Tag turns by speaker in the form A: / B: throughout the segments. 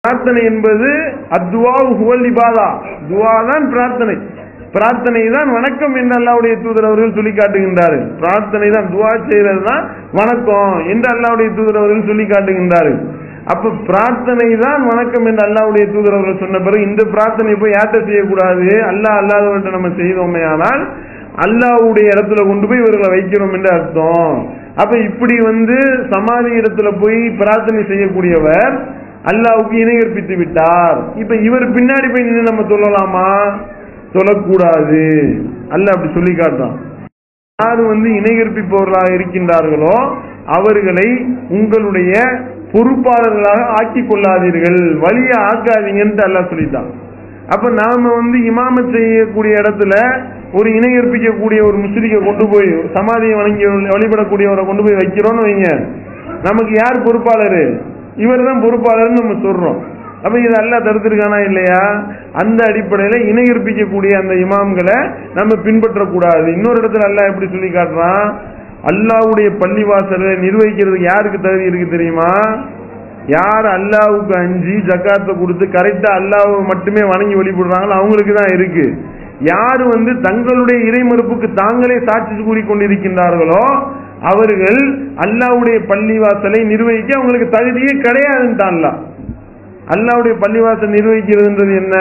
A: பிரார்த்தனை என்பது அத்துவா ஹுவல் இபாதா துவா தான் பிரார்த்தனை பிரார்த்தனை தான் வணக்கம் என்று அல்லாவுடைய தூதர் அவர்கள் சொல்லி காட்டுகின்றார்கள் பிரார்த்தனை தான் துவா செய்யறது தான் வணக்கம் என்று அல்லாவுடைய தூதர் அவர்கள் சொல்லி காட்டுகின்றார்கள் அப்ப பிரார்த்தனை தான் வணக்கம் என்று அல்லாவுடைய தூதர் அவர்கள் சொன்ன பிறகு இந்த பிரார்த்தனை போய் யார்கிட்ட செய்யக்கூடாது அல்லாஹ் அல்லாதவன்ட்ட நம்ம செய்தோமே ஆனால் அல்லாவுடைய இடத்துல கொண்டு போய் இவர்களை வைக்கிறோம் என்று அர்த்தம் அப்ப இப்படி வந்து சமாதி இடத்துல போய் பிரார்த்தனை செய்யக்கூடியவர் அல்லாவுக்கு இணை கற்பித்து விட்டார் இப்ப இவர் பின்னாடி போய் நின்று நம்ம சொல்லலாமா சொல்லக்கூடாது அல்ல அப்படி சொல்லி காட்டுறான் யார் வந்து இணை கற்பிப்பவர்களாக இருக்கின்றார்களோ அவர்களை உங்களுடைய பொறுப்பாளர்களாக ஆக்கிக் கொள்ளாதீர்கள் வழியை ஆக்காதீங்கன்னு அல்லாஹ் சொல்லிட்டான் அப்ப நாம வந்து இமாமத் செய்யக்கூடிய இடத்துல ஒரு இணை கற்பிக்கக்கூடிய ஒரு முஸ்லிக்கை கொண்டு போய் சமாதியை வணங்கி வழிபடக்கூடியவரை கொண்டு போய் வைக்கிறோம்னு வைங்க நமக்கு யார் பொறுப்பாளர் இவர் தான் பொறுப்பாளர்னு நம்ம சொல்றோம் அப்ப இது அல்ல தடுத்திருக்கானா இல்லையா அந்த அடிப்படையில இணை கற்பிக்கக்கூடிய அந்த இமாம்களை நம்ம பின்பற்றக்கூடாது இன்னொரு இடத்துல அல்லாஹ் எப்படி சொல்லி காட்டுறான் அல்லாவுடைய பள்ளிவாசலை நிர்வகிக்கிறதுக்கு யாருக்கு தகுதி இருக்கு தெரியுமா யார் அல்லாவுக்கு அஞ்சு ஜக்காத்தை கொடுத்து கரெக்டா அல்லாவை மட்டுமே வணங்கி வழிபடுறாங்களோ அவங்களுக்கு தான் இருக்கு யார் வந்து தங்களுடைய இறைமறுப்புக்கு தாங்களே சாட்சி கூறி கொண்டிருக்கின்றார்களோ அவர்கள் அல்லாவுடைய பள்ளிவாசலை நிர்வகிக்க அவங்களுக்கு தகுதியே கிடையாதுன்னு அல்லாவுடைய பள்ளிவாசல் நிர்வகிக்கிறதுன்றது என்ன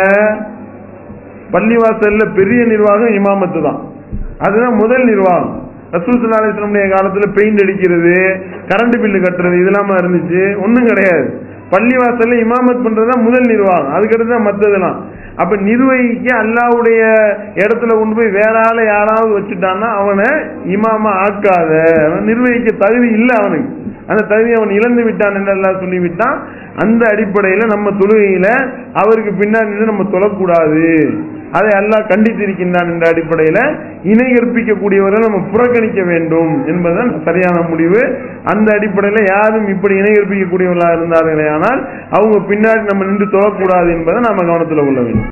A: பள்ளிவாசல்ல பெரிய நிர்வாகம் இமாமத்து தான் அதுதான் முதல் நிர்வாகம் ரசூல் சல்லா அலிஸ்லமுடைய காலத்துல பெயிண்ட் அடிக்கிறது கரண்ட் பில்லு கட்டுறது இதெல்லாம் இருந்துச்சு ஒண்ணும் கிடையாது பள்ளிவாசல்ல இமாமத் பண்றதுதான் முதல் நிர்வாகம் அதுக்கடுத்து தான் மத்ததெல்லாம் அப்ப நிர்வகிக்க அல்லாவுடைய இடத்துல கொண்டு போய் வேற ஆள யாராவது வச்சுட்டான்னா அவனை இமாமா ஆக்காத அவன் நிர்வகிக்க தகுதி இல்லை அவனுக்கு அந்த தகுதியை அவன் இழந்து விட்டான் என்று எல்லாம் சொல்லிவிட்டான் அந்த அடிப்படையில நம்ம தொழுகையில அவருக்கு பின்னாடி நின்று நம்ம தொழக்கூடாது அதை அல்லாஹ் கண்டித்திருக்கின்றான் என்ற அடிப்படையில இணை கற்பிக்கக்கூடியவரை நம்ம புறக்கணிக்க வேண்டும் என்பதுதான் சரியான முடிவு அந்த அடிப்படையில யாரும் இப்படி இணை கற்பிக்கக்கூடியவர்களாக இருந்தார்களே ஆனால் அவங்க பின்னாடி நம்ம நின்று தொழக்கூடாது என்பதை நாம கவனத்தில் கொள்ள வேண்டும்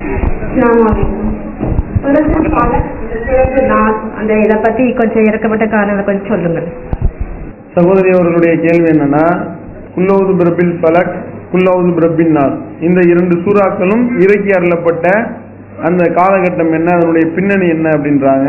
B: அந்த இதை பத்தி கொஞ்சம் இறக்கப்பட்ட காரணங்களை கொஞ்சம் சொல்லுங்க
A: சகோதரி அவர்களுடைய கேள்வி என்னன்னா குல்லவுது பிரபில் பலக் குல்லவுது பிரபின் நாஸ் இந்த இரண்டு சூறாக்களும் இறக்கி அருளப்பட்ட அந்த காலகட்டம் என்ன அதனுடைய பின்னணி என்ன அப்படின்றாங்க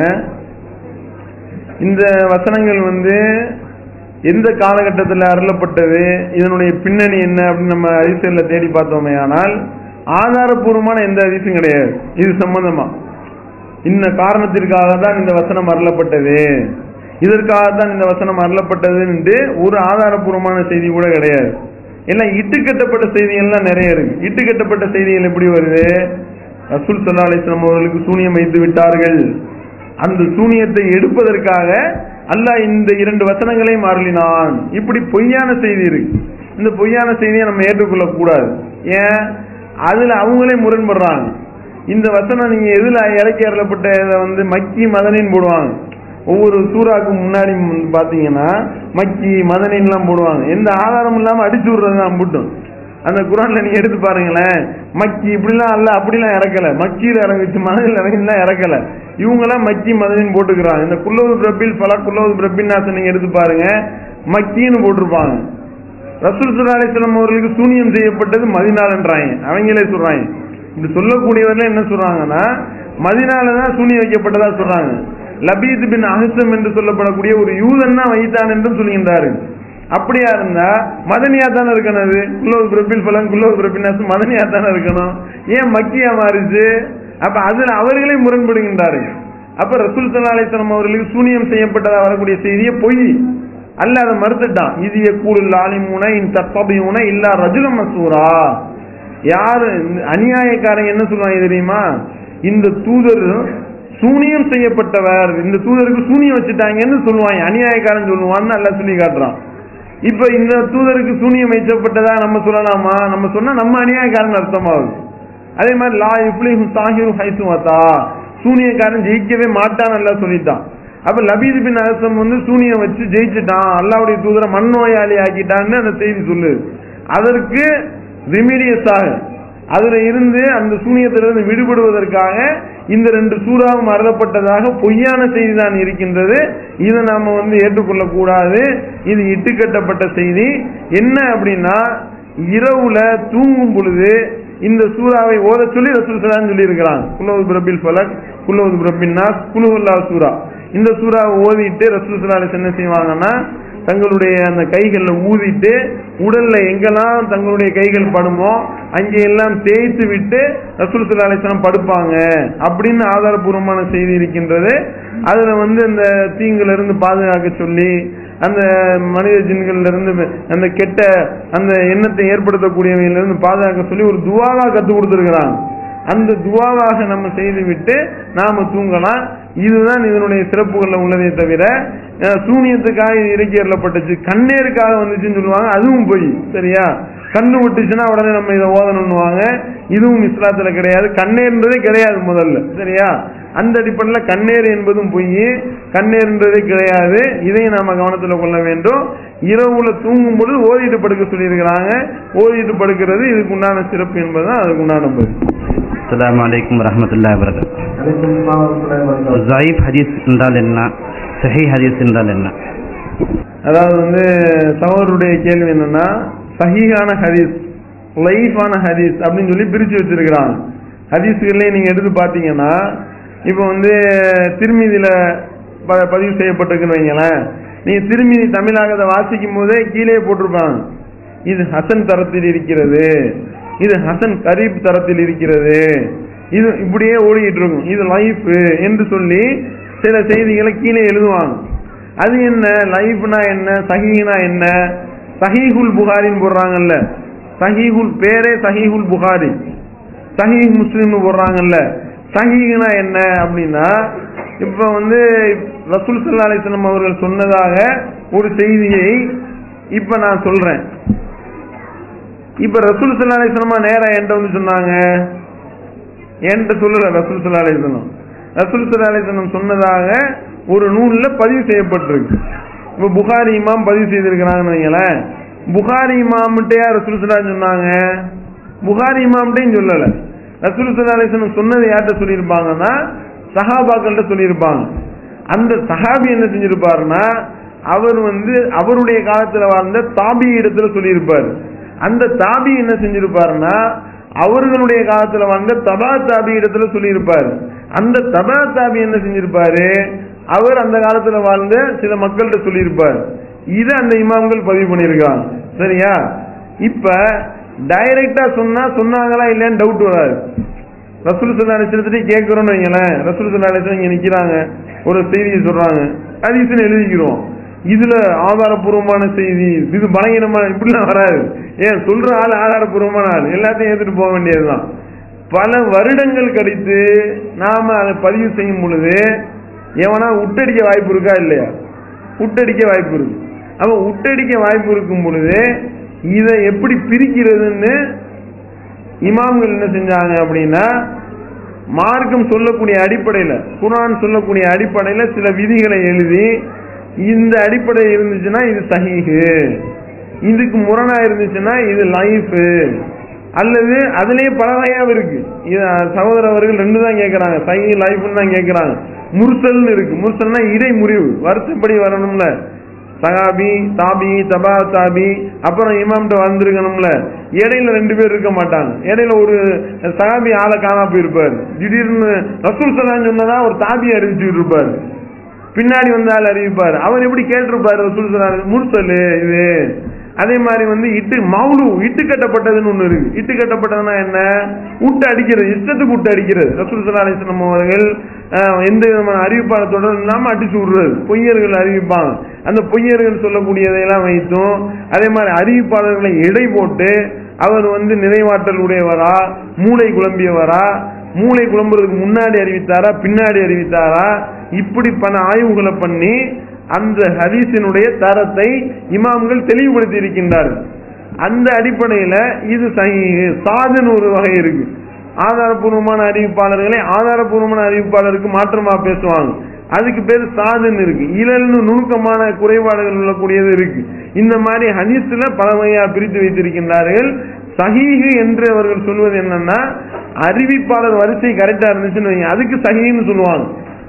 A: இந்த வசனங்கள் வந்து எந்த காலகட்டத்தில் அருளப்பட்டது இதனுடைய பின்னணி என்ன அப்படின்னு நம்ம அதிசயில தேடி பார்த்தோமே ஆனால் ஆதாரபூர்வமான எந்த அதிசயம் கிடையாது இது சம்பந்தமா இந்த காரணத்திற்காக தான் இந்த வசனம் அருளப்பட்டது இதற்காக தான் இந்த வசனம் அருளப்பட்டதுன்னு ஒரு ஆதாரபூர்வமான செய்தி கூட கிடையாது எல்லாம் இட்டுக்கட்டப்பட்ட செய்திகள்லாம் நிறைய இருக்கு இட்டுக்கட்டப்பட்ட செய்திகள் எப்படி வருது ரசூல் சல்லா அலிஸ்லாம் அவர்களுக்கு சூனியம் வைத்து விட்டார்கள் அந்த சூனியத்தை எடுப்பதற்காக அல்லாஹ் இந்த இரண்டு வசனங்களையும் அருளினான் இப்படி பொய்யான செய்தி இருக்கு இந்த பொய்யான செய்தியை நம்ம ஏற்றுக்கொள்ள கூடாது ஏன் அதுல அவங்களே முரண்படுறாங்க இந்த வசனம் நீங்க எதுல இறக்கி அருளப்பட்ட இதை வந்து மக்கி மதனின்னு போடுவாங்க ஒவ்வொரு சூறாக்கு முன்னாடி பாத்தீங்கன்னா மக்கி மதனின்லாம் போடுவாங்க எந்த ஆதாரமும் இல்லாம அடிச்சு விடுறது தான் அம்புட்டும் அந்த குரான்ல நீங்க எடுத்து பாருங்களேன் மக்கி இப்படிலாம் அல்ல அப்படிலாம் இறக்கல மக்கியில் இறங்கிச்சு மதனில் இறங்கிலாம் இறக்கல இவங்கெல்லாம் மக்கி மதனின்னு போட்டுக்கிறாங்க இந்த குல்லவது பிரபில் பல குல்லவது பிரபின் நாசம் நீங்க எடுத்து பாருங்க மக்கின்னு போட்டிருப்பாங்க ரசூல் சுல்லா அலிஸ்லாம் அவர்களுக்கு சூனியம் செய்யப்பட்டது மதினாலன்றாங்க அவங்களே சொல்றாங்க இப்படி சொல்லக்கூடியவர்கள் என்ன சொல்றாங்கன்னா மதினால தான் சூனியம் வைக்கப்பட்டதா சொல்றாங்க லபீத் பின் அஹசம் என்று சொல்லப்படக்கூடிய ஒரு யூதன் தான் வைத்தான் என்றும் சொல்கின்றாரு அப்படியா இருந்தா மதனியா தானே இருக்கணும் அது குல்லோது பிரபில் பலன் குல்லோது பிரபின் மதனியா தானே இருக்கணும் ஏன் மக்கியா மாறிச்சு அப்ப அதுல அவர்களே முரண்படுகின்றாரு அப்ப ரசூல் சல்லா அலிஸ்லாம் அவர்களுக்கு சூனியம் செய்யப்பட்டதா வரக்கூடிய செய்தியை பொய் அல்ல அதை மறுத்துட்டான் இது கூடுல் ஆலிமுன இன் தத்தபியுன இல்லா ரஜுல மசூரா யாரு அநியாயக்காரன் என்ன சொல்லுவாங்க தெரியுமா இந்த தூதர் சூனியம் செய்யப்பட்டவர் இந்த தூதருக்கு சூனியம் வச்சுட்டாங்கன்னு சொல்லுவாங்க அநியாயக்காரன் சொல்லுவான்னு நல்லா சொல்லி காட்டுறான் இப்ப இந்த தூதருக்கு சூனியம் வைக்கப்பட்டதா நம்ம சொல்லலாமா நம்ம சொன்னா நம்ம அநியாயக்காரன் அர்த்தமாகுது அதே மாதிரி லா இப்ளிஹு சாஹிரு ஹைசு வத்தா சூனியக்காரன் ஜெயிக்கவே மாட்டான்னு நல்லா சொல்லிட்டான் அப்ப லபீது பின் அரசம் வந்து சூனியம் வச்சு ஜெயிச்சுட்டான் அல்லாவுடைய தூதரை மண்ணோயாளி ஆக்கிட்டான்னு அந்த செய்தி சொல்லுது அதற்கு ரிமீடியஸாக அதுல இருந்து அந்த சூனியத்திலிருந்து விடுபடுவதற்காக இந்த ரெண்டு சூறாவும் அருளப்பட்டதாக பொய்யான செய்தி தான் இருக்கின்றது இதை நாம வந்து ஏற்றுக்கொள்ள கூடாது இது இட்டுக்கட்டப்பட்ட செய்தி என்ன அப்படின்னா இரவுல தூங்கும் பொழுது இந்த சூறாவை ஓத சொல்லி ரசூல் சலான்னு சொல்லி இருக்கிறாங்க குலவது பிரபில் ஃபலக் குலவது பிரபின் நாஸ் குலுவல்லா சூரா இந்த சூறாவை ஓதிட்டு ரசூல் சலாஹ் என்ன செய்வாங்கன்னா தங்களுடைய அந்த கைகளில் ஊதிட்டு உடல்ல எங்கெல்லாம் தங்களுடைய கைகள் படுமோ அங்கே எல்லாம் தேய்த்து விட்டு ரசூல் சல்லா அலிஸ்லாம் படுப்பாங்க அப்படின்னு ஆதாரபூர்வமான செய்தி இருக்கின்றது அதுல வந்து இந்த தீங்குல இருந்து பாதுகாக்க சொல்லி அந்த மனித ஜின்கள்ல இருந்து அந்த கெட்ட அந்த எண்ணத்தை ஏற்படுத்தக்கூடியவையில இருந்து பாதுகாக்க சொல்லி ஒரு துவாவா கத்து கொடுத்துருக்கிறாங்க அந்த துவாவாக நம்ம செய்து விட்டு நாம தூங்கலாம் இதுதான் இதனுடைய சிறப்புகள்ல உள்ளதே தவிர அஹ், சூனியத்துக்காக இது இறக்கி ஏறப்பட்டுச்சு கண்ணேருக்காக வந்துச்சுன்னு சொல்லுவாங்க அதுவும் போய் சரியா கண்ணு விட்டுச்சுன்னா உடனே நம்ம இதை ஓதணும்னுவாங்க இதுவும் இஸ்லாத்துல கிடையாது கண்ணேர்ன்றதே கிடையாது முதல்ல சரியா அந்த அடிப்படையில் கண்ணேர் என்பதும் பொய் கண்ணேர்ன்றதே கிடையாது இதையும் நாம கவனத்துல கொள்ள வேண்டும் இரவுல தூங்கும் பொழுது ஓதிட்டு படுக்க சொல்லியிருக்கிறாங்க ஓதிட்டு படுக்கிறது இதுக்கு உண்டான சிறப்பு என்பதுதான் அதுக்கு உண்டான பதில்
C: அஸ்ஸலாமு அலைக்கும் வரஹ்மத்துல்லாஹி வபரகாத்துஹு ஜயீஃப் ஹதீஸ் என்றால் என்ன சஹீஹ் ஹதீஸ் என்றால் என்ன
A: அதாவது வந்து சகோதரருடைய கேள்வி என்னன்னா சஹீஹான ஹதீஸ் லைஃபான ஹதீஸ் அப்படின்னு சொல்லி பிரிச்சு வச்சிருக்கிறாங்க ஹதீஸ்களே நீங்க எடுத்து பார்த்தீங்கன்னா இப்போ வந்து திருமீதியில ப- பதிவு செய்யப்பட்டிருக்குன்னு வைங்களேன் நீங்க திருமீதி தமிழாக அதை வாசிக்கும் போதே கீழே போட்டிருப்பாங்க இது ஹசன் தரத்தில் இருக்கிறது இது ஹசன் கரீப் தரத்தில் இருக்கிறது இது இப்படியே ஓடிக்கிட்டு இருக்கும் இது லைஃப் என்று சொல்லி சில செய்திகளை கீழே எழுதுவாங்க அது என்ன லைஃப்னா என்ன சஹீனா என்ன சஹீஹுல் புகாரின்னு போடுறாங்கல்ல சஹீஹுல் பேரே சஹீஹுல் புகாரி சஹீஹ் முஸ்லிம்னு போடுறாங்கல்ல சஹீஹ்னா என்ன அப்படின்னா இப்ப வந்து ரசூல் சல்லா அலிஸ்லாம் அவர்கள் சொன்னதாக ஒரு செய்தியை இப்ப நான் சொல்றேன் இப்ப ரசூல் சல்லா அலிஸ்லமா நேரா என்கிட்ட வந்து சொன்னாங்க என்கிட்ட சொல்லல ரசூல் சல்லா அலிஸ்லாம் ரசூல் சல்லா அலிஸ்லாம் சொன்னதாக ஒரு நூல்ல பதிவு செய்யப்பட்டிருக்கு இப்ப புகாரி இமாம் பதிவு செய்திருக்கிறாங்கன்னு வைங்களேன் புகாரி இமாம்கிட்டயா ரசூல் சல்லா சொன்னாங்க புகாரி இமாம்கிட்டையும் சொல்லல ரசூல் சல்லா அலிஸ்லாம் சொன்னதை யார்கிட்ட சொல்லியிருப்பாங்கன்னா சஹாபாக்கள்கிட்ட சொல்லியிருப்பாங்க அந்த சஹாபி என்ன செஞ்சிருப்பாருன்னா அவர் வந்து அவருடைய காலத்துல வாழ்ந்த தாபி இடத்துல சொல்லியிருப்பார் அந்த தாபி என்ன செஞ்சிருப்பாருன்னா அவர்களுடைய காலத்துல வாழ்ந்த தபா தாபி இடத்துல சொல்லியிருப்பார் அந்த தபா தாபி என்ன செஞ்சிருப்பாரு அவர் அந்த காலத்துல வாழ்ந்த சில மக்கள்கிட்ட சொல்லியிருப்பார் இதை அந்த இமாம்கள் பதிவு பண்ணியிருக்காங்க சரியா இப்ப டைரக்டா சொன்னா சொன்னாங்களா இல்லையான்னு டவுட் வராது ரசூல் சல்லா அலிஸ்லத்திட்டே கேட்கிறோம்னு வைங்களேன் ரசூல் சல்லா அலிஸ்லாம் இங்க நிக்கிறாங்க ஒரு செய்தியை சொல்றாங்க ஹதீஸ்னு எழுதிக்கிறோம் இதுல ஆதாரபூர்வமான செய்தி இது பலகீனமான இப்படிலாம் வராது ஏன் சொல்ற ஆள் ஆதாரபூர்வமான ஆள் எல்லாத்தையும் ஏத்துட்டு போக வேண்டியதுதான் பல வருடங்கள் கழித்து நாம அதை பதிவு செய்யும் பொழுது எவனா உட்டடிக்க வாய்ப்பு இருக்கா இல்லையா உட்டடிக்க வாய்ப்பு இருக்கு அப்ப உட்டடிக்க வாய்ப்பு இருக்கும் பொழுது இதை எப்படி பிரிக்கிறதுன்னு இமாம்கள் என்ன செஞ்சாங்க அப்படின்னா மார்க்கம் சொல்லக்கூடிய அடிப்படையில் குர்ஆன் சொல்லக்கூடிய அடிப்படையில் சில விதிகளை எழுதி இந்த அடிப்படை இருந்துச்சுன்னா இது சஹீஹு இதுக்கு முரணா இருந்துச்சுன்னா இது லைஃப் அல்லது அதுலயே பல வகையாக இருக்கு இது சகோதரர் அவர்கள் ரெண்டு தான் கேட்கறாங்க சஹீ லைஃப்னு தான் கேட்கறாங்க முர்சல்னு இருக்கு முர்சல்னா இடை முறிவு வருத்தப்படி வரணும்ல சகாபி தாபி தபா தாபி அப்புறம் இமாம்கிட்ட வந்திருக்கணும்ல இடையில ரெண்டு பேர் இருக்க மாட்டாங்க இடையில ஒரு சகாபி ஆளை காணா போயிருப்பாரு திடீர்னு ரசூல் சலான்னு சொன்னதா ஒரு தாபி அறிவிச்சுட்டு இருப்பாரு பின்னாடி வந்த ஆள் அறிவிப்பாரு அவர் எப்படி கேட்டிருப்பாரு ரசூல் சலான் முர்சல் இது அதே மாதிரி வந்து இட்டு மவுலு இட்டு கட்டப்பட்டதுன்னு ஒண்ணு இருக்கு இட்டு கட்டப்பட்டதுன்னா என்ன விட்டு அடிக்கிறது இஷ்டத்துக்கு விட்டு அடிக்கிறது ரசூல் சல்லா அலிஸ்லாம் அவர்கள் அஹ், எந்த விதமான அறிவிப்பாளர் தொடர் இல்லாம அடிச்சு விடுறது பொய்யர்கள் அறிவிப்பாங்க அந்த பொய்யர்கள் சொல்லக்கூடியதையெல்லாம் வைத்தும் அதே மாதிரி அறிவிப்பாளர்களை எடை போட்டு அவர் வந்து நினைவாற்றல் உடையவரா மூளை குழம்பியவரா மூளை குழம்புறதுக்கு முன்னாடி அறிவித்தாரா பின்னாடி அறிவித்தாரா இப்படி பல ஆய்வுகளை பண்ணி அந்த ஹதீஸினுடைய தரத்தை இமாம்கள் தெளிவுபடுத்தி இருக்கின்றார்கள் அந்த அடிப்படையில இது சஹீஹ் சாதுன்னு ஒரு வகை இருக்கு ஆதாரபூர்வமான அறிவிப்பாளர்களை ஆதாரபூர்வமான அறிவிப்பாளருக்கு மாற்றமா பேசுவாங்க அதுக்கு பேர் சாதுன்னு இருக்கு இழல்னு நுணுக்கமான குறைபாடுகள் உள்ளக்கூடியது இருக்கு இந்த மாதிரி ஹதீஸ்ல பல வகையா பிரித்து வைத்திருக்கின்றார்கள் சஹீஹு என்று அவர்கள் சொல்வது என்னன்னா அறிவிப்பாளர் வரிசை கரெக்டா இருந்துச்சுன்னு வைங்க, அதுக்கு சஹீன்னு சொல்லுவாங்க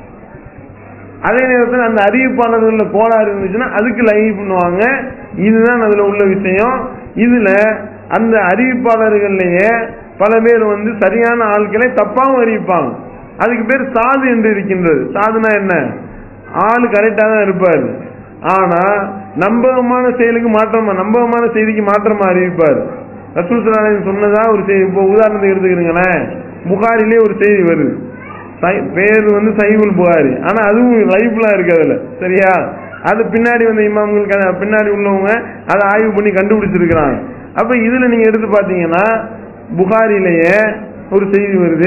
A: அதே நேரத்தில் அந்த அறிவிப்பாளர்கள்ல கோளாறு இருந்துச்சுன்னா அதுக்கு லைவ் பண்ணுவாங்க இதுதான் அதுல உள்ள விஷயம் இதுல அந்த அறிவிப்பாளர்கள்லயே பல பேர் வந்து சரியான ஆட்களை தப்பாவும் அறிவிப்பாங்க அதுக்கு பேர் சாது என்று இருக்கின்றது சாதுனா என்ன ஆள் கரெக்டா தான் இருப்பாரு ஆனா நம்பகமான செயலுக்கு மாற்றமா நம்பகமான செய்திக்கு மாற்றமா அறிவிப்பார் ரசூல் ஸல்லல்லாஹு அலைஹி வஸல்லம் சொன்னதா ஒரு செய்தி இப்போ உதாரணத்துக்கு எடுத்துக்கிறீங்களேன் புகாரிலே ஒரு செய்தி வருது சை- பேர் வந்து சைபுல் புகாரி ஆனா அதுவும் லைஃப்லாம் இருக்கு அதுல சரியா அது பின்னாடி வந்த இமாம்கள் க- பின்னாடி உள்ளவங்க அதை ஆய்வு பண்ணி கண்டுபிடிச்சிருக்கிறாங்க அப்ப இதுல நீங்க எடுத்து பாத்தீங்கன்னா புகாரிலேயே ஒரு செய்தி வருது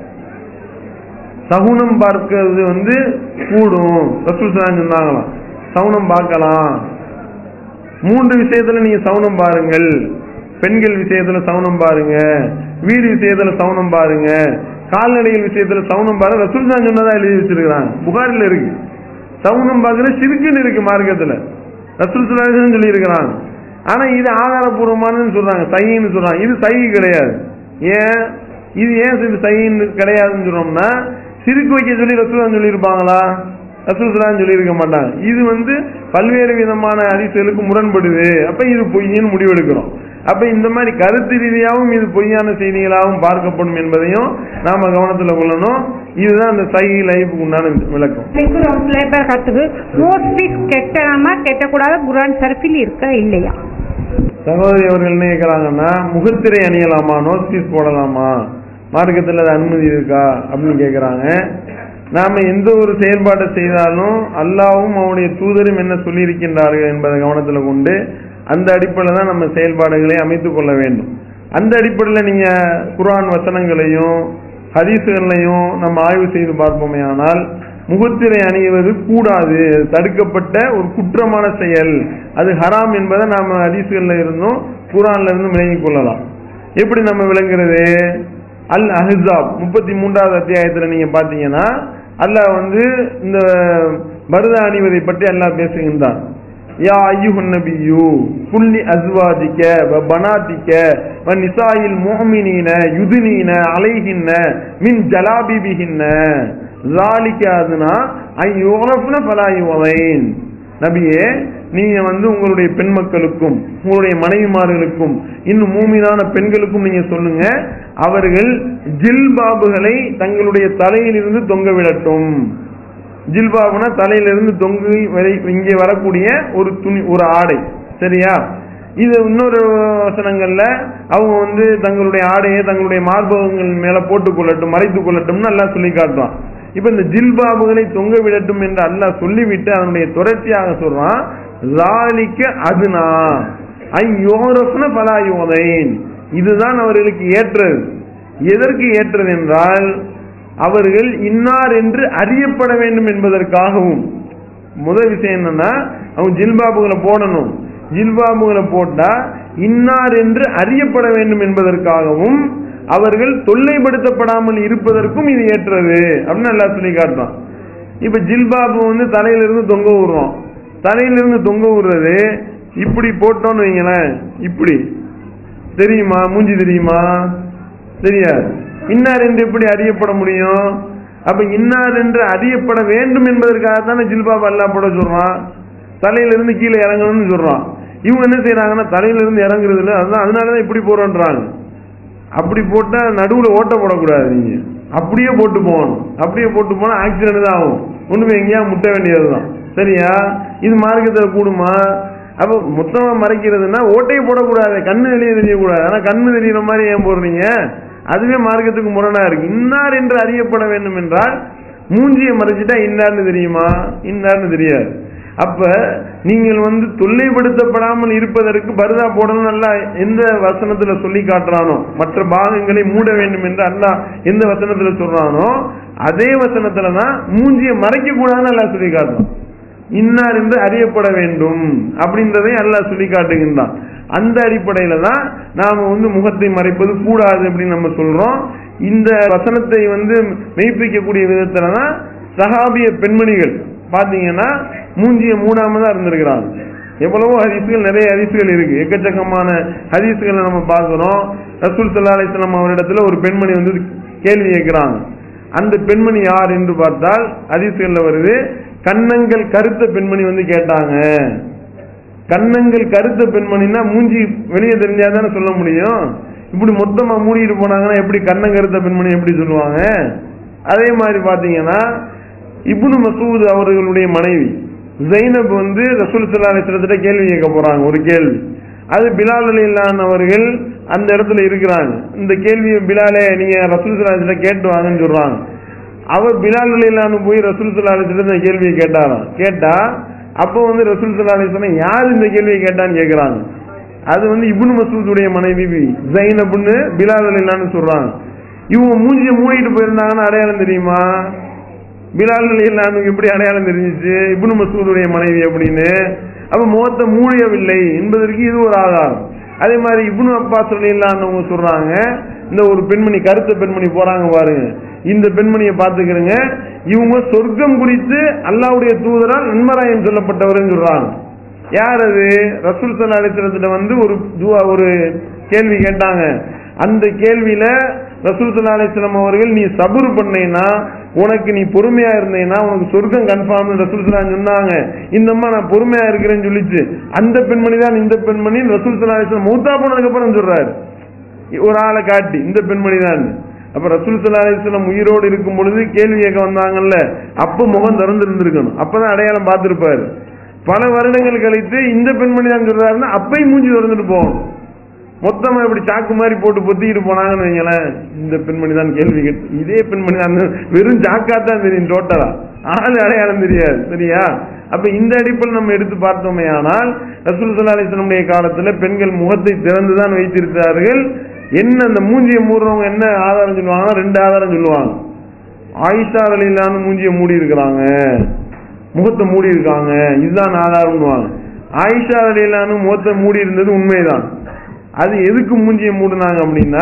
A: சகுனம் பார்க்கிறது வந்து கூடும் ரசூல் ஸல்லல்லாஹு சொன்னாங்களாம் சகுனம் பார்க்கலாம் மூன்று விஷயத்துல நீங்க சவுனம் பாருங்கள் பெண்கள் விஷயத்துல சவுனம் பாருங்க வீடு விஷயத்துல சவுனம் பாருங்க கால்நடைகள் விஷயத்துல சவுனம் பாருங்க ரசூல் தான் சொன்னதா எழுதி வச்சிருக்கிறாங்க புகாரில் இருக்கு சவுனம் பார்க்கற சிறுக்குன்னு இருக்கு மார்க்கத்துல ரசூல் சுல்லாசன் சொல்லி இருக்கிறாங்க ஆனா இது ஆதாரபூர்வமானதுன்னு சொல்றாங்க சைன்னு சொல்றாங்க இது சை கிடையாது ஏன் இது ஏன் இது சைன்னு கிடையாதுன்னு சொல்றோம்னா சிறுக்கு வைக்க சொல்லி ரசூல் சொல்லியிருப்பாங்களா ரசூலுல்லாஹி சொல்லி இருக்க மாட்டாங்க இது வந்து பல்வேறு விதமான அதிசயலுக்கு முரண்படுது அப்ப இது பொய்ன்னு முடிவெடுக்கிறோம் அப்ப இந்த மாதிரி கருத்து ரீதியாகவும் இது பொய்யான செய்திகளாகவும் பார்க்கப்படும் என்பதையும் நாம கவனத்துல கொள்ளணும் இதுதான் அந்த சை லைஃபுக்கு உண்டான விளக்கம்
D: எனக்கு ஒரு விளையாட்டுறதுக்கு நோட்பீஸ் கெட்டலாமா கெட்டக்கூடாது குரான் சர்ஃபில் இருக்கா இல்லையா
A: சகோதரி அவர்கள் என்ன கேட்கறாங்கன்னா முகத்திரை அணியலாமா நோஸ் பீஸ் போடலாமா மார்க்கத்தில் அது அனுமதி இருக்கா அப்படின்னு கேட்கறாங்க நாம எந்த ஒரு செயல்பாட்டை செய்தாலும் அல்லாவும் அவனுடைய தூதரும் என்ன சொல்லியிருக்கின்றார்கள் என்பதை கவனத்தில் கொண்டு அந்த அடிப்படையில் தான் நம்ம செயல்பாடுகளை அமைத்துக் கொள்ள வேண்டும் அந்த அடிப்படையில் நீங்க குர்ஆன் வசனங்களையும் ஹதீசுகளையும் நம்ம ஆய்வு செய்து பார்ப்போமே ஆனால் முகத்திரை அணிவது கூடாது அது தடுக்கப்பட்ட ஒரு குற்றமான செயல் அது ஹராம் என்பதை நாம ஹதீசுகள்ல இருந்தும் குர்ஆன்ல இருந்தும் விளங்கிக் கொள்ளலாம் எப்படி நம்ம விளங்குறது அல் அஹ்ஸாப் முப்பத்தி மூன்றாவது அத்தியாயத்துல நீங்க பாத்தீங்கன்னா அல்லாஹ் வந்து இந்த பருதா அணிவதை பற்றி அல்லாஹ் பேசுகின்றான் யா ஐயுஹன் நபியு குல்லி அஸ்வாஜிக்க வ பனாத்திக்க வ நிசாயில் முஹ்மினீன யுதுனீன அலைஹின்ன மின் ஜலாபிபிஹின்ன ذَلِكَ அதுனா ஐ யுரஃப்ன ஃபலா யுவைன் நபியே நீங்க வந்து உங்களுடைய பெண் மக்களுக்கும் உங்களுடைய மனைவிமார்களுக்கும் இன்னும் மூமினான பெண்களுக்கும் நீங்க சொல்லுங்க அவர்கள் ஜில்பாபுகளை தங்களுடைய தலையிலிருந்து தொங்க விடட்டும் ஜில்பாபுனா தலையிலிருந்து தொங்கு வரை இங்கே வரக்கூடிய ஒரு துணி ஒரு ஆடை சரியா இது இன்னொரு வசனங்கள்ல அவங்க வந்து தங்களுடைய ஆடையை தங்களுடைய மார்பகங்கள் மேல போட்டுக் கொள்ளட்டும் மறைத்துக் கொள்ளட்டும்னு எல்லாம் சொல்லி காட்டுறான் இப்ப இந்த ஜில்பாபுகளை தொங்க விடட்டும் என்று அல்லாஹ் சொல்லிவிட்டு அதனுடைய தொடர்ச்சியாக சொல்றான் லாலிக்க அதுனா ஐயோரஸ்ன பலாயோதைன் இதுதான் அவர்களுக்கு ஏற்றது எதற்கு ஏற்றது என்றால் அவர்கள் இன்னார் என்று அறியப்பட வேண்டும் என்பதற்காகவும் முதல் விஷயம் என்னன்னா அவங்க ஜில்பாபுகளை போடணும் ஜில்பாபுகளை போட்டா இன்னார் என்று அறியப்பட வேண்டும் என்பதற்காகவும் அவர்கள் தொல்லைப்படுத்தப்படாமல் இருப்பதற்கும் இது ஏற்றது அப்படின்னு நல்லா சொல்லி காட்டுறான் இப்ப ஜில்பாபு வந்து தலையிலிருந்து தொங்க விடுறோம் தலையிலிருந்து தொங்க விடுறது இப்படி போட்டோம்னு வைங்களேன் இப்படி தெரியுமா மூஞ்சி தெரியுமா தெரியாது இன்னார் என்று எப்படி அறியப்பட முடியும் அப்ப இன்னார் என்று அறியப்பட வேண்டும் என்பதற்காக தானே ஜில்பாப் அல்லாஹ் போட சொல்றான் தலையிலிருந்து கீழே இறங்கணும்னு சொல்றான் இவங்க என்ன செய்யறாங்கன்னா தலையிலிருந்து இறங்குறது இல்லை அதுதான் அதனாலதான் இப்படி போறோன்றாங்க அப்படி போட்டா நடுவுல ஓட்ட போடக்கூடாது நீங்க அப்படியே போட்டு போகணும் அப்படியே போட்டு போனா ஆக்சிடென்ட் தான் ஆகும் ஒண்ணுமே எங்கேயா முட்ட வேண்டியதுதான் சரியா இது மார்க்கத்துல கூடுமா அப்ப மொத்தமா மறைக்கிறதுன்னா ஓட்டையை போடக்கூடாது கண்ணு வெளியே தெரியக்கூடாது ஆனா கண்ணு தெரியற மாதிரி ஏன் போடுறீங்க அதுவே மார்க்கத்துக்கு முரணா இருக்கு இன்னார் என்று அறியப்பட வேண்டும் என்றால் மூஞ்சியை மறைச்சிட்டா இன்னார்னு தெரியுமா இன்னார்னு தெரியாது அப்ப நீங்கள் வந்து தொல்லைப்படுத்தப்படாமல் இருப்பதற்கு பருதா போடணும் அல்ல எந்த வசனத்துல சொல்லி காட்டுறானோ மற்ற பாகங்களை மூட வேண்டும் என்று அல்லாஹ் எந்த வசனத்துல சொல்றானோ அதே வசனத்துல தான் மூஞ்சியை மறைக்க கூடாதுன்னு அல்லாஹ் சொல்லி காட்டுறான் இன்னார் என்று அறியப்பட வேண்டும் அப்படின்றதை அல்லாஹ் சொல்லி காட்டுகின்றான் அந்த அடிப்படையில தான் நாம வந்து முகத்தை மறைப்பது கூடாது அப்படின்னு நம்ம சொல்றோம் இந்த வசனத்தை வந்து மெய்ப்பிக்கக்கூடிய விதத்துல தான் சஹாபிய பெண்மணிகள் பாத்தீங்கன்னா மூஞ்சிய மூடாம தான் இருந்திருக்கிறாங்க எவ்வளவோ ஹதீசுகள் நிறைய ஹதீசுகள் இருக்கு எக்கச்சக்கமான ஹதீசுகளை நம்ம பார்க்கிறோம் ரசூல் சல்லா அலிஸ்லாம் அவரிடத்துல ஒரு பெண்மணி வந்து கேள்வி கேட்கிறாங்க அந்த பெண்மணி யார் என்று பார்த்தால் ஹதீசுகள்ல வருது கன்னங்கள் கருத்த பெண்மணி வந்து கேட்டாங்க கண்ணங்கள் கருத்த பெண்மணின்னா மூஞ்சி வெளியே தெரிஞ்சாதானே சொல்ல முடியும் இப்படி மொத்தமா மூடிட்டு போனாங்கன்னா எப்படி கண்ணம் கருத்த பெண்மணி எப்படி சொல்லுவாங்க அதே மாதிரி பாத்தீங்கன்னா இப்னு மசூத் அவர்களுடைய மனைவி ஜைனப் வந்து ரசூல் சல்லா அலிஸ்லத்திட்ட கேள்வி கேட்க போறாங்க ஒரு கேள்வி அது பிலால் அலிலான் அவர்கள் அந்த இடத்துல இருக்கிறாங்க இந்த கேள்வியை பிலாலே நீங்க ரசூல் சல்லா அலிஸ்ல கேட்டு வாங்கன்னு சொல்றாங்க அவர் பிலால் அலிலான்னு போய் ரசூல் சல்லா அலிஸ்ல இந்த கேள்வியை கேட்டாராம் கேட்டா அப்போ வந்து ரசூல் சல்லா அலிஸ்லாம் யார் இந்த கேள்வியை கேட்டான்னு கேட்கிறாங்க அது வந்து இப்னு மசூதுடைய மனைவி ஜைனப்னு பிலால் அலிலான்னு சொல்றாங்க இவங்க மூஞ்சியை மூடிட்டு போயிருந்தாங்கன்னா அடையாளம் தெரியுமா பிலால் அலிலானு எப்படி அடையாளம் தெரிஞ்சிச்சு இப்னு மசூதுடைய மனைவி அப்படின்னு அப்ப முகத்தை மூடியவில்லை என்பதற்கு இது ஒரு ஆதாரம் அதே மாதிரி இப்னு அப்பாஸ் அலிலான்னு சொல்றாங்க இந்த ஒரு பெண்மணி கருத்த பெண்மணி போறாங்க பாருங்க இந்த பெண்மணியை பார்த்துக்கிறங்க இவங்க சொர்க்கம் குறித்து அல்லாவுடைய தூதரால் நன்மராயம் சொல்லப்பட்டவர்னு சொல்றாங்க யார் அது ரசூல் சல்லா அலிஸ்லத்துல வந்து ஒரு துவா ஒரு கேள்வி கேட்டாங்க அந்த கேள்வியில ரசூல் சல்லா அலிஸ்லாம் அவர்கள் நீ சபுர் பண்ணேன்னா உனக்கு நீ பொறுமையா இருந்தேன்னா உனக்கு சொர்க்கம் கன்ஃபார்ம் ரசூல் சல்லா சொன்னாங்க இந்த அம்மா நான் பொறுமையா இருக்கிறேன்னு சொல்லிச்சு அந்த பெண்மணி தான் இந்த பெண்மணி ரசூல் சல்லா அலிஸ்லாம் மௌத்தா போனதுக்கு அப்புறம் சொல்றாரு ஒரு ஆளை காட்டி இந்த பெண்மணி தான் அப்ப ரசூல் சல்லா அலிஸ்லாம் உயிரோடு இருக்கும் பொழுது கேள்வி கேட்க வந்தாங்கல்ல அப்ப முகம் திறந்து இருந்திருக்கணும் அப்பதான் அடையாளம் பார்த்திருப்பாரு பல வருடங்கள் கழித்து இந்த பெண்மணி தான் சொல்றாருன்னா அப்பயும் மூஞ்சி திறந்துட்டு போகணும் மொத்தமா இப்படி சாக்கு மாதிரி போட்டு பொத்திக்கிட்டு போனாங்கன்னு வைங்களேன் இந்த பெண்மணி தான் கேள்வி கேட்டு இதே பெண்மணி தான் வெறும் சாக்கா தான் தெரியும் டோட்டலா ஆள் அடையாளம் தெரியாது சரியா அப்ப இந்த அடிப்பில் நம்ம எடுத்து பார்த்தோமே ஆனால் ரசூல் சல்லா அலிஸ்லமுடைய காலத்துல பெண்கள் முகத்தை திறந்துதான் வைத்திருக்கிறார்கள் என்ன அந்த மூஞ்சியை மூடுறவங்க என்ன ஆதாரம் சொல்லுவாங்க ரெண்டு ஆதாரம் சொல்லுவாங்க ஆயிஷா அலிலான்னு மூஞ்சியை மூடி இருக்கிறாங்க முகத்தை மூடி இருக்காங்க இதுதான் ஆதாரம்னுவாங்க ஆயிஷா அலிலான்னு முகத்தை மூடி இருந்தது உண்மைதான் அது எதுக்கு மூஞ்சியை மூடினாங்க அப்படின்னா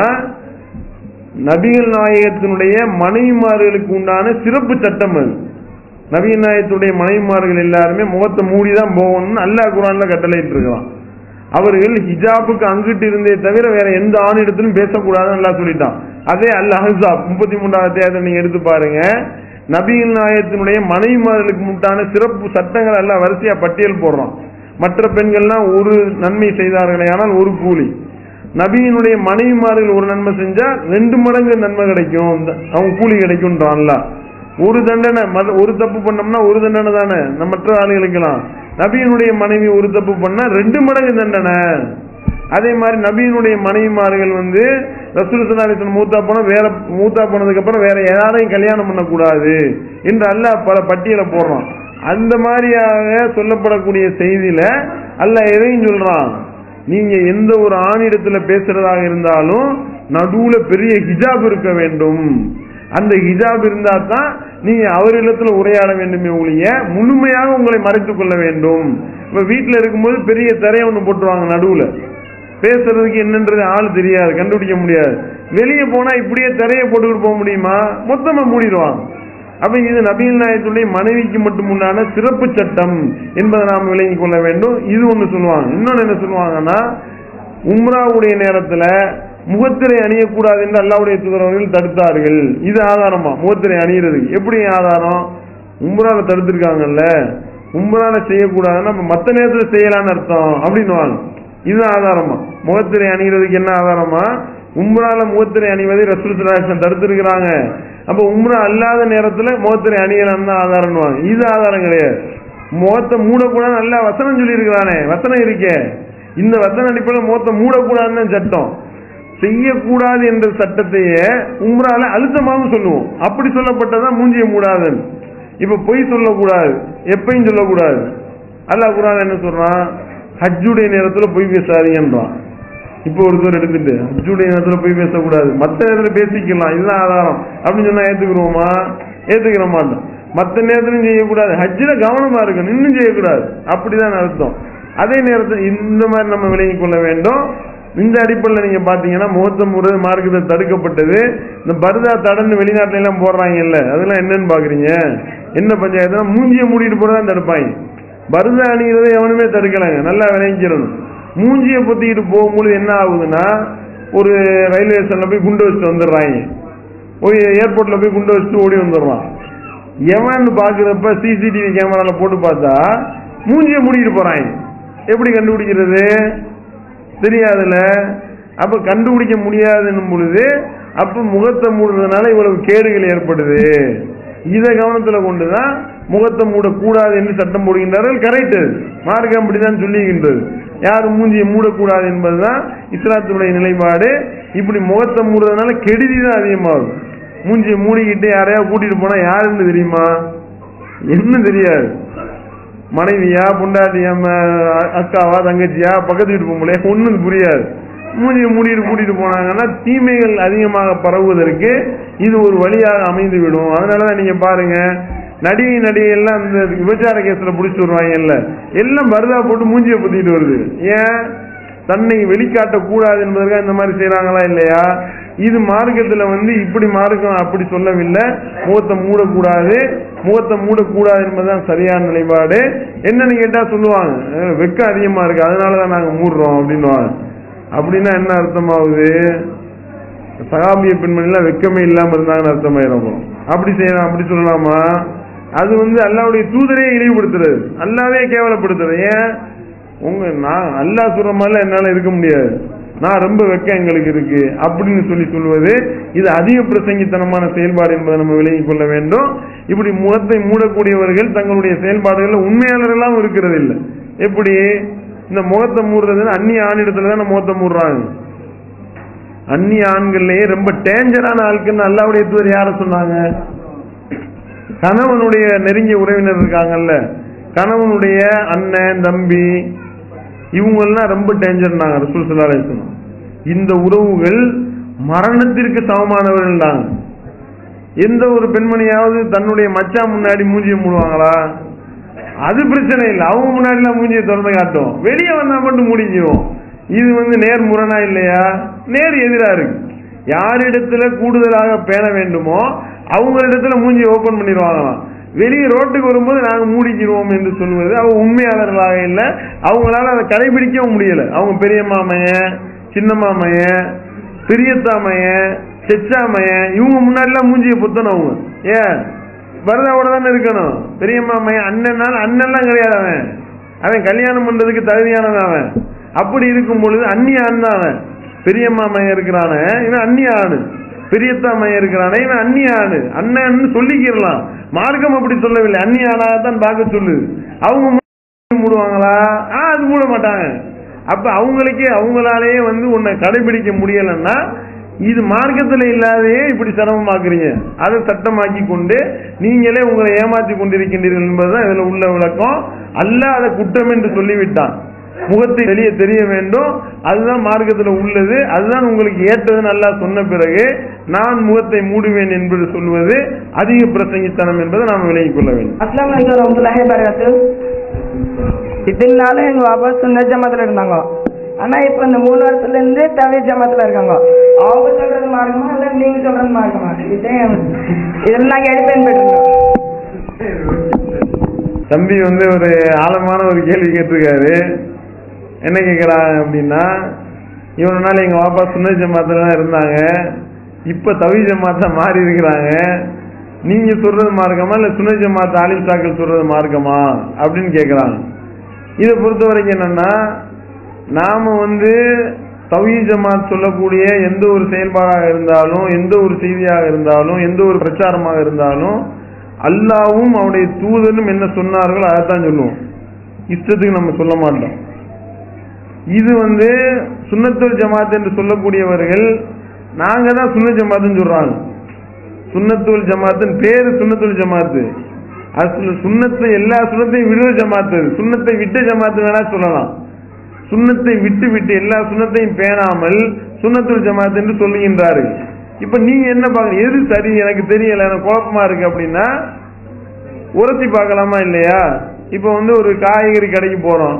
A: நபிகள் நாயகத்தினுடைய மனைவிமார்களுக்கு உண்டான சிறப்பு சட்டம் அது நபிகள் நாயகத்துடைய மனைவிமார்கள் எல்லாருமே முகத்தை மூடி தான் போகணும்னு அல்லாஹ் குரான்ல கட்டளையிட்டு இருக்கலாம் அவர்கள் ஹிஜாபுக்கு அங்கிட்டு இருந்தே தவிர வேற எந்த ஆணிடத்திலும் பேசக்கூடாதுன்னு அல்லாஹ் சொல்லிட்டான் அதே அல் அஹாப் முப்பத்தி மூன்றாவது தேர்தல் நீங்க எடுத்து பாருங்க நபிகள் நாயகத்தினுடைய மனைவிமார்களுக்கு முட்டான சிறப்பு சட்டங்கள் எல்லாம் வரிசையா பட்டியல் போடுறோம் மற்ற பெண்கள்லாம் ஒரு நன்மை செய்தார்களே ஆனால் ஒரு கூலி நபியினுடைய மனைவிமார்கள் ஒரு நன்மை செஞ்சா ரெண்டு மடங்கு நன்மை கிடைக்கும் அவங்க கூலி கிடைக்கும்ன்றான்ல ஒரு தண்டனை மத- ஒரு தப்பு பண்ணோம்னா ஒரு தண்டனை தானே நம்ம மற்ற ஆளுகளுக்கெல்லாம் நபியினுடைய மனைவி ஒரு தப்பு பண்ணா ரெண்டு மடங்கு தண்டனை அதே மாதிரி நபியினுடைய மனைவிமார்கள் வந்து ரசூல் சலாலிசன் மூத்தா போன வேற மூத்தா போனதுக்கு அப்புறம் வேற யாரையும் கல்யாணம் பண்ணக்கூடாது என்று அல்லாஹ் பல பட்டியலை போடுறான் அந்த மாதிரியாக சொல்லப்படக்கூடிய செய்தியில அல்லாஹ் எதையும் சொல்றான் நீங்க எந்த ஒரு ஆணிடத்துல பேசுறதாக இருந்தாலும் நடுவுல பெரிய ஹிஜாப் இருக்க வேண்டும் அந்த ஹிஜாப் இருந்தா தான் நீங்க அவரிடத்துல உரையாட வேண்டுமே ஒழிய முழுமையாக உங்களை மறைத்துக் கொள்ள வேண்டும் இப்ப வீட்டுல இருக்கும்போது பெரிய திரையை ஒண்ணு போட்டுருவாங்க நடுவுல பேசுறதுக்கு என்னன்றது ஆள் தெரியாது கண்டுபிடிக்க முடியாது வெளியே போனா இப்படியே திரையை போட்டுக்கிட்டு போக முடியுமா மொத்தமா மூடிடுவாங்க அப்ப இது நபீல் நாயத்துடைய மனைவிக்கு மட்டும் உண்டான சிறப்பு சட்டம் என்பதை நாம் விளங்கிக் கொள்ள வேண்டும் இது ஒண்ணு சொல்லுவாங்க இன்னொன்னு என்ன சொல்லுவாங்கன்னா உம்ராவுடைய நேரத்துல முகத்திரை அணியக்கூடாது என்று அல்லாவுடைய தூதரவர்கள் தடுத்தார்கள் இது ஆதாரமா முகத்திரை அணியிறதுக்கு எப்படி ஆதாரம் உம்ரால தடுத்திருக்காங்கல்ல உம்ரால செய்யக்கூடாதுன்னா அப்ப மத்த நேரத்துல செய்யலாம்னு அர்த்தம் அப்படின்னு இது ஆதாரமா முகத்திரை அணிகிறதுக்கு என்ன ஆதாரமா உம்ரால முகத்திரை அணிவதை ரசூல் சலாஹம் தடுத்திருக்கிறாங்க அப்ப உம்ரா அல்லாத நேரத்துல முகத்திரை அணியலாம்னு தான் ஆதாரம்னுவாங்க இது ஆதாரம் கிடையாது முகத்தை மூடக்கூடாது நல்லா வசனம் சொல்லி இருக்கிறானே வசனம் இருக்கே இந்த வசன அடிப்படையில் முகத்தை மூடக்கூடாதுன்னு தான் சட்டம் செய்யக்கூடாது என்ற சட்டத்தையே உம்ரால அழுத்தமாகவும் சொல்லுவோம் அப்படி சொல்லப்பட்டதான் மூஞ்சிய மூடாதுன்னு இப்ப பொய் சொல்லக்கூடாது எப்பயும் சொல்லக்கூடாது அல்லாஹ் குரான் என்ன சொல்றான் ஹஜ்ஜுடைய நேரத்துல பொய் பேசாதீங்கன்றான் இப்போ ஒருத்தர் எடுத்துட்டு ஹஜ்ஜுடைய நேரத்துல பொய் பேசக்கூடாது மத்த நேரத்துல பேசிக்கலாம் இதுதான் ஆதாரம் அப்படின்னு சொன்னா ஏத்துக்கிறோமா ஏத்துக்கிற மாட்டோம் மத்த நேரத்திலும் செய்யக்கூடாது ஹஜ்ஜில கவனமா இருக்கணும் இன்னும் செய்யக்கூடாது அப்படிதான் அர்த்தம் அதே நேரத்தில் இந்த மாதிரி நம்ம விளங்கிக் கொள்ள வேண்டும் இந்த அடிப்படையில் நீங்க பாத்தீங்கன்னா முகத்த முறை மார்க்கத்தில் தடுக்கப்பட்டது இந்த பர்தா தடன்னு வெளிநாட்டுல எல்லாம் போடுறாங்கல்ல அதெல்லாம் என்னன்னு பாக்குறீங்க என்ன பஞ்சாயத்துனா மூஞ்சிய மூடிட்டு போறதான் தடுப்பாங்க பர்தா அணிகிறதை எவனுமே தடுக்கலாங்க நல்லா விளைஞ்சிடணும் மூஞ்சிய பொத்திக்கிட்டு போகும்போது என்ன ஆகுதுன்னா ஒரு ரயில்வே ஸ்டேஷன்ல போய் குண்டு வச்சுட்டு வந்துடுறாங்க போய் ஏர்போர்ட்ல போய் குண்டு வச்சுட்டு ஓடி வந்துடுறான் எவன் பாக்குறப்ப சிசிடிவி கேமரால போட்டு பார்த்தா மூஞ்சிய மூடிட்டு போறாங்க எப்படி கண்டுபிடிக்கிறது தெரியாதுல்ல அப்ப கண்டுபிடிக்க முடியாதுன்னும் பொழுது அப்ப முகத்தை மூடுறதுனால இவ்வளவு கேடுகள் ஏற்படுது இதை கவனத்துல கொண்டுதான் முகத்தை மூடக்கூடாது என்று சட்டம் போடுகின்றார்கள் கரெக்ட் மார்க்கம் அப்படிதான் சொல்லுகின்றது யாரும் மூஞ்சியை மூடக்கூடாது என்பதுதான் இஸ்லாத்தினுடைய நிலைப்பாடு இப்படி முகத்தை மூடுறதுனால கெடுதி தான் அதிகமாகும் மூஞ்சியை மூடிக்கிட்டு யாரையாவது கூட்டிட்டு போனா யாருன்னு தெரியுமா என்ன தெரியாது மனைவியா பொண்டாட்டியா ம- அக்காவா தங்கச்சியா பக்கத்து வீட்டு பொம்பளையா ஒண்ணும் புரியாது மூஞ்சியை மூடிட்டு கூட்டிட்டு போனாங்கன்னா தீமைகள் அதிகமாக பரவுவதற்கு இது ஒரு வழியாக அமைந்து விடும் அதனாலதான் நீங்க பாருங்க நடிகை நடிகை எல்லாம் இந்த விபச்சார கேஸ்ல புடிச்சு வருவாங்கல்ல எல்லாம் பருதா போட்டு மூஞ்சியை புத்திட்டு வருது ஏன் தன்னை வெளிக்காட்ட கூடாது என்பதற்காக இந்த மாதிரி செய்யறாங்களா இல்லையா இது மார்க்கத்துல வந்து இப்படி மார்க்கம் அப்படி சொல்லவில்லை முகத்தை மூடக்கூடாது முகத்தை மூடக்கூடாது என்பதுதான் சரியான நிலைப்பாடு என்னன்னு கேட்டா சொல்லுவாங்க "அஹ், வெக்கம் அதிகமா இருக்கு அதனாலதான் நாங்க மூடுறோம் அப்படின்னுவாங்க அப்படின்னா என்ன அர்த்தமாகுது சகாபிய பெண்மணிலாம் வெக்கமே இல்லாம இருந்தாங்கன்னு அர்த்தமாயிரும் அப்புறம். அப்படி செய்யலாம் அப்படி சொல்லலாமா அது வந்து அல்லாவுடைய தூதரையே இழிவுபடுத்துறது அல்லாவே கேவலப்படுத்துறது ஏன் உங்க நான் அல்லாஹ் சொல்ற மாதிரிலாம் என்னால இருக்க முடியாது நான் ரொம்ப வெக்கம் எங்களுக்கு இருக்கு அப்படின்னு சொல்லி சொல்வது இது அதிக பிரசங்கித்தனமான செயல்பாடு என்பதை நம்ம விலகிக் கொள்ள வேண்டும் இப்படி முகத்தை மூடக்கூடியவர்கள் தங்களுடைய செயல்பாடுகள்ல உண்மையாளர்களாகவும் இருக்கிறது இல்லை எப்படி இந்த முகத்தை மூடுறதுன்னு அந்நிய ஆணிடத்துல தான் முகத்தை மூடுறாங்க அந்நிய ஆண்கள்லயே ரொம்ப டேஞ்சரான ஆட்கள் அல்லாவுடைய தூதர் யார சொன்னாங்க கணவனுடைய நெருங்கிய உறவினர் இருக்காங்கல்ல கணவனுடைய அண்ணன் தம்பி இவங்க எல்லாம் ரொம்ப டேஞ்சர்னாங்க ரசூல் ஸல்லல்லாஹு அலைஹி வஸல்லம் இந்த உறவுகள் மரணத்திற்கு சமமானவர்கள் தான் எந்த ஒரு பெண்மணியாவது தன்னுடைய மச்சான் முன்னாடி மூஞ்சியை மூடுவாங்களா அது பிரச்சனை இல்லை அவங்க முன்னாடி எல்லாம் மூஞ்சியை திறந்து காட்டும் வெளியே வந்தா மட்டும் மூடிக்கிறோம் இது வந்து நேர் முரணா இல்லையா நேர் எதிரா இருக்கு யாரிடத்துல கூடுதலாக பேண வேண்டுமோ அவங்களிடத்துல மூஞ்சியை ஓபன் பண்ணிடுவாங்களாம் வெளியே ரோட்டுக்கு வரும்போது நாங்க மூடிக்கிறோம் என்று சொல்வது அவங்க உண்மையாளர்களாக இல்லை அவங்களால அதை கடைபிடிக்கவும் முடியல அவங்க பெரிய மாமையன் சின்ன மாமையன் பெரியத்தாமையன் செச்சாமையன் இவங்க முன்னாடிலாம் மூஞ்சியை புத்தணும் அவங்க ஏன் வரதாவோட தானே இருக்கணும் பெரியம்மா மையன் அண்ணனால் அண்ணன்லாம் கிடையாது அவன் அவன் கல்யாணம் பண்றதுக்கு தகுதியானவன் அவன் அப்படி இருக்கும் பொழுது அந்நிய ஆண் தான் அவன் பெரியம்மா மையன் இருக்கிறானே இவன் அந்நிய ஆணு பெரியத்தா மையன் இருக்கிறானே இவன் அந்நிய ஆணு அண்ணன்னு சொல்லிக்கிறலாம் மார்க்கம் அப்படி சொல்லவில்லை அந்நிய ஆணாகத்தான் பார்க்க சொல்லுது அவங்க மூ- மூடுவாங்களா ஆ அது மூட மாட்டாங்க அப்ப அவங்களுக்கே அவங்களாலேயே வந்து உன்னை கடைபிடிக்க முடியலன்னா இது மார்க்கத்துல இல்லாதையே இப்படி சிரமமாக்குறீங்க அதை சட்டமாக்கி கொண்டு நீங்களே உங்களை ஏமாற்றி கொண்டிருக்கின்றீர்கள் என்பதுதான் இதுல உள்ள விளக்கம் அல்லாத குற்றம் என்று சொல்லிவிட்டான் முகத்தை வெளியே தெரிய வேண்டும் அதுதான் மார்க்கத்துல உள்ளது அதுதான் உங்களுக்கு ஏற்றது நல்லா சொன்ன பிறகு நான் முகத்தை மூடுவேன் என்பது சொல்வது அதிக பிரசங்கித்தனம் என்பதை நாம் விலகிக் கொள்ள வேண்டும்
E: அஸ்லாம் வலைக்கம் வரமத்துல்லாஹி வரகாத்து இத்தனை நாள் எங்க பாப்பா சுன்ன ஜமாத்துல இருந்தாங்க ஆனா இப்ப இந்த மூணு வருஷத்துல இருந்து தவி ஜமாத்துல இருக்காங்க அவங்க சொல்றது மார்க்கமா இல்ல நீங்க சொல்றது மார்க்கமா இதே இதெல்லாம் நாங்க எடுப்பேன் போயிட்டு
A: தம்பி வந்து ஒரு ஆழமான ஒரு கேள்வி கேட்டிருக்காரு என்ன கேட்குறாங்க அப்படின்னா இவ்வளவு நாள் எங்க பாப்பா சுன்ன ஜமாத்துல தான் இருந்தாங்க இப்ப தவி ஜமாத்தா மாறி இருக்கிறாங்க நீங்க சொல்றது மார்க்கமா இல்ல சுன்ன ஜமாத் ஆலிம் சாக்கள் சொல்றது மார்க்கமா அப்படின்னு கேட்குறாங்க இதை பொறுத்த வரைக்கும் என்னன்னா நாம வந்து தவி ஜமாத் சொல்லக்கூடிய எந்த ஒரு செயல்பாடாக இருந்தாலும் எந்த ஒரு செய்தியாக இருந்தாலும் எந்த ஒரு பிரச்சாரமாக இருந்தாலும் அல்லாவும் அவருடைய தூதரும் என்ன சொன்னார்களோ அதைத்தான் சொல்லுவோம் இஷ்டத்துக்கு நம்ம சொல்ல மாட்டோம் இது வந்து சுன்னத்துல் ஜமாத் என்று சொல்லக்கூடியவர்கள் நாங்க தான் சுன்ன ஜமாத்துன்னு சொல்றாங்க சுன்னத்துல் ஜமாத்துன்னு பேரு சுன்னத்துல் ஜமாத்து அது சுன்னத்தை எல்லா சுன்னத்தையும் விடுற ஜமாத்து அது. சுன்னத்தை விட்ட ஜமாத்து வேணா சொல்லலாம் சுன்னத்தை விட்டு விட்டு எல்லா சுன்னத்தையும் பேணாமல் சுன்னத்துல் ஜமாத் என்று சொல்லுகின்றார்கள் இப்ப நீங்க என்ன பாக்க எது சரி எனக்கு தெரியல எனக்கு குழப்பமா இருக்கு அப்படின்னா உரத்தி பார்க்கலாமா இல்லையா இப்ப வந்து ஒரு காய்கறி கடைக்கு போறோம்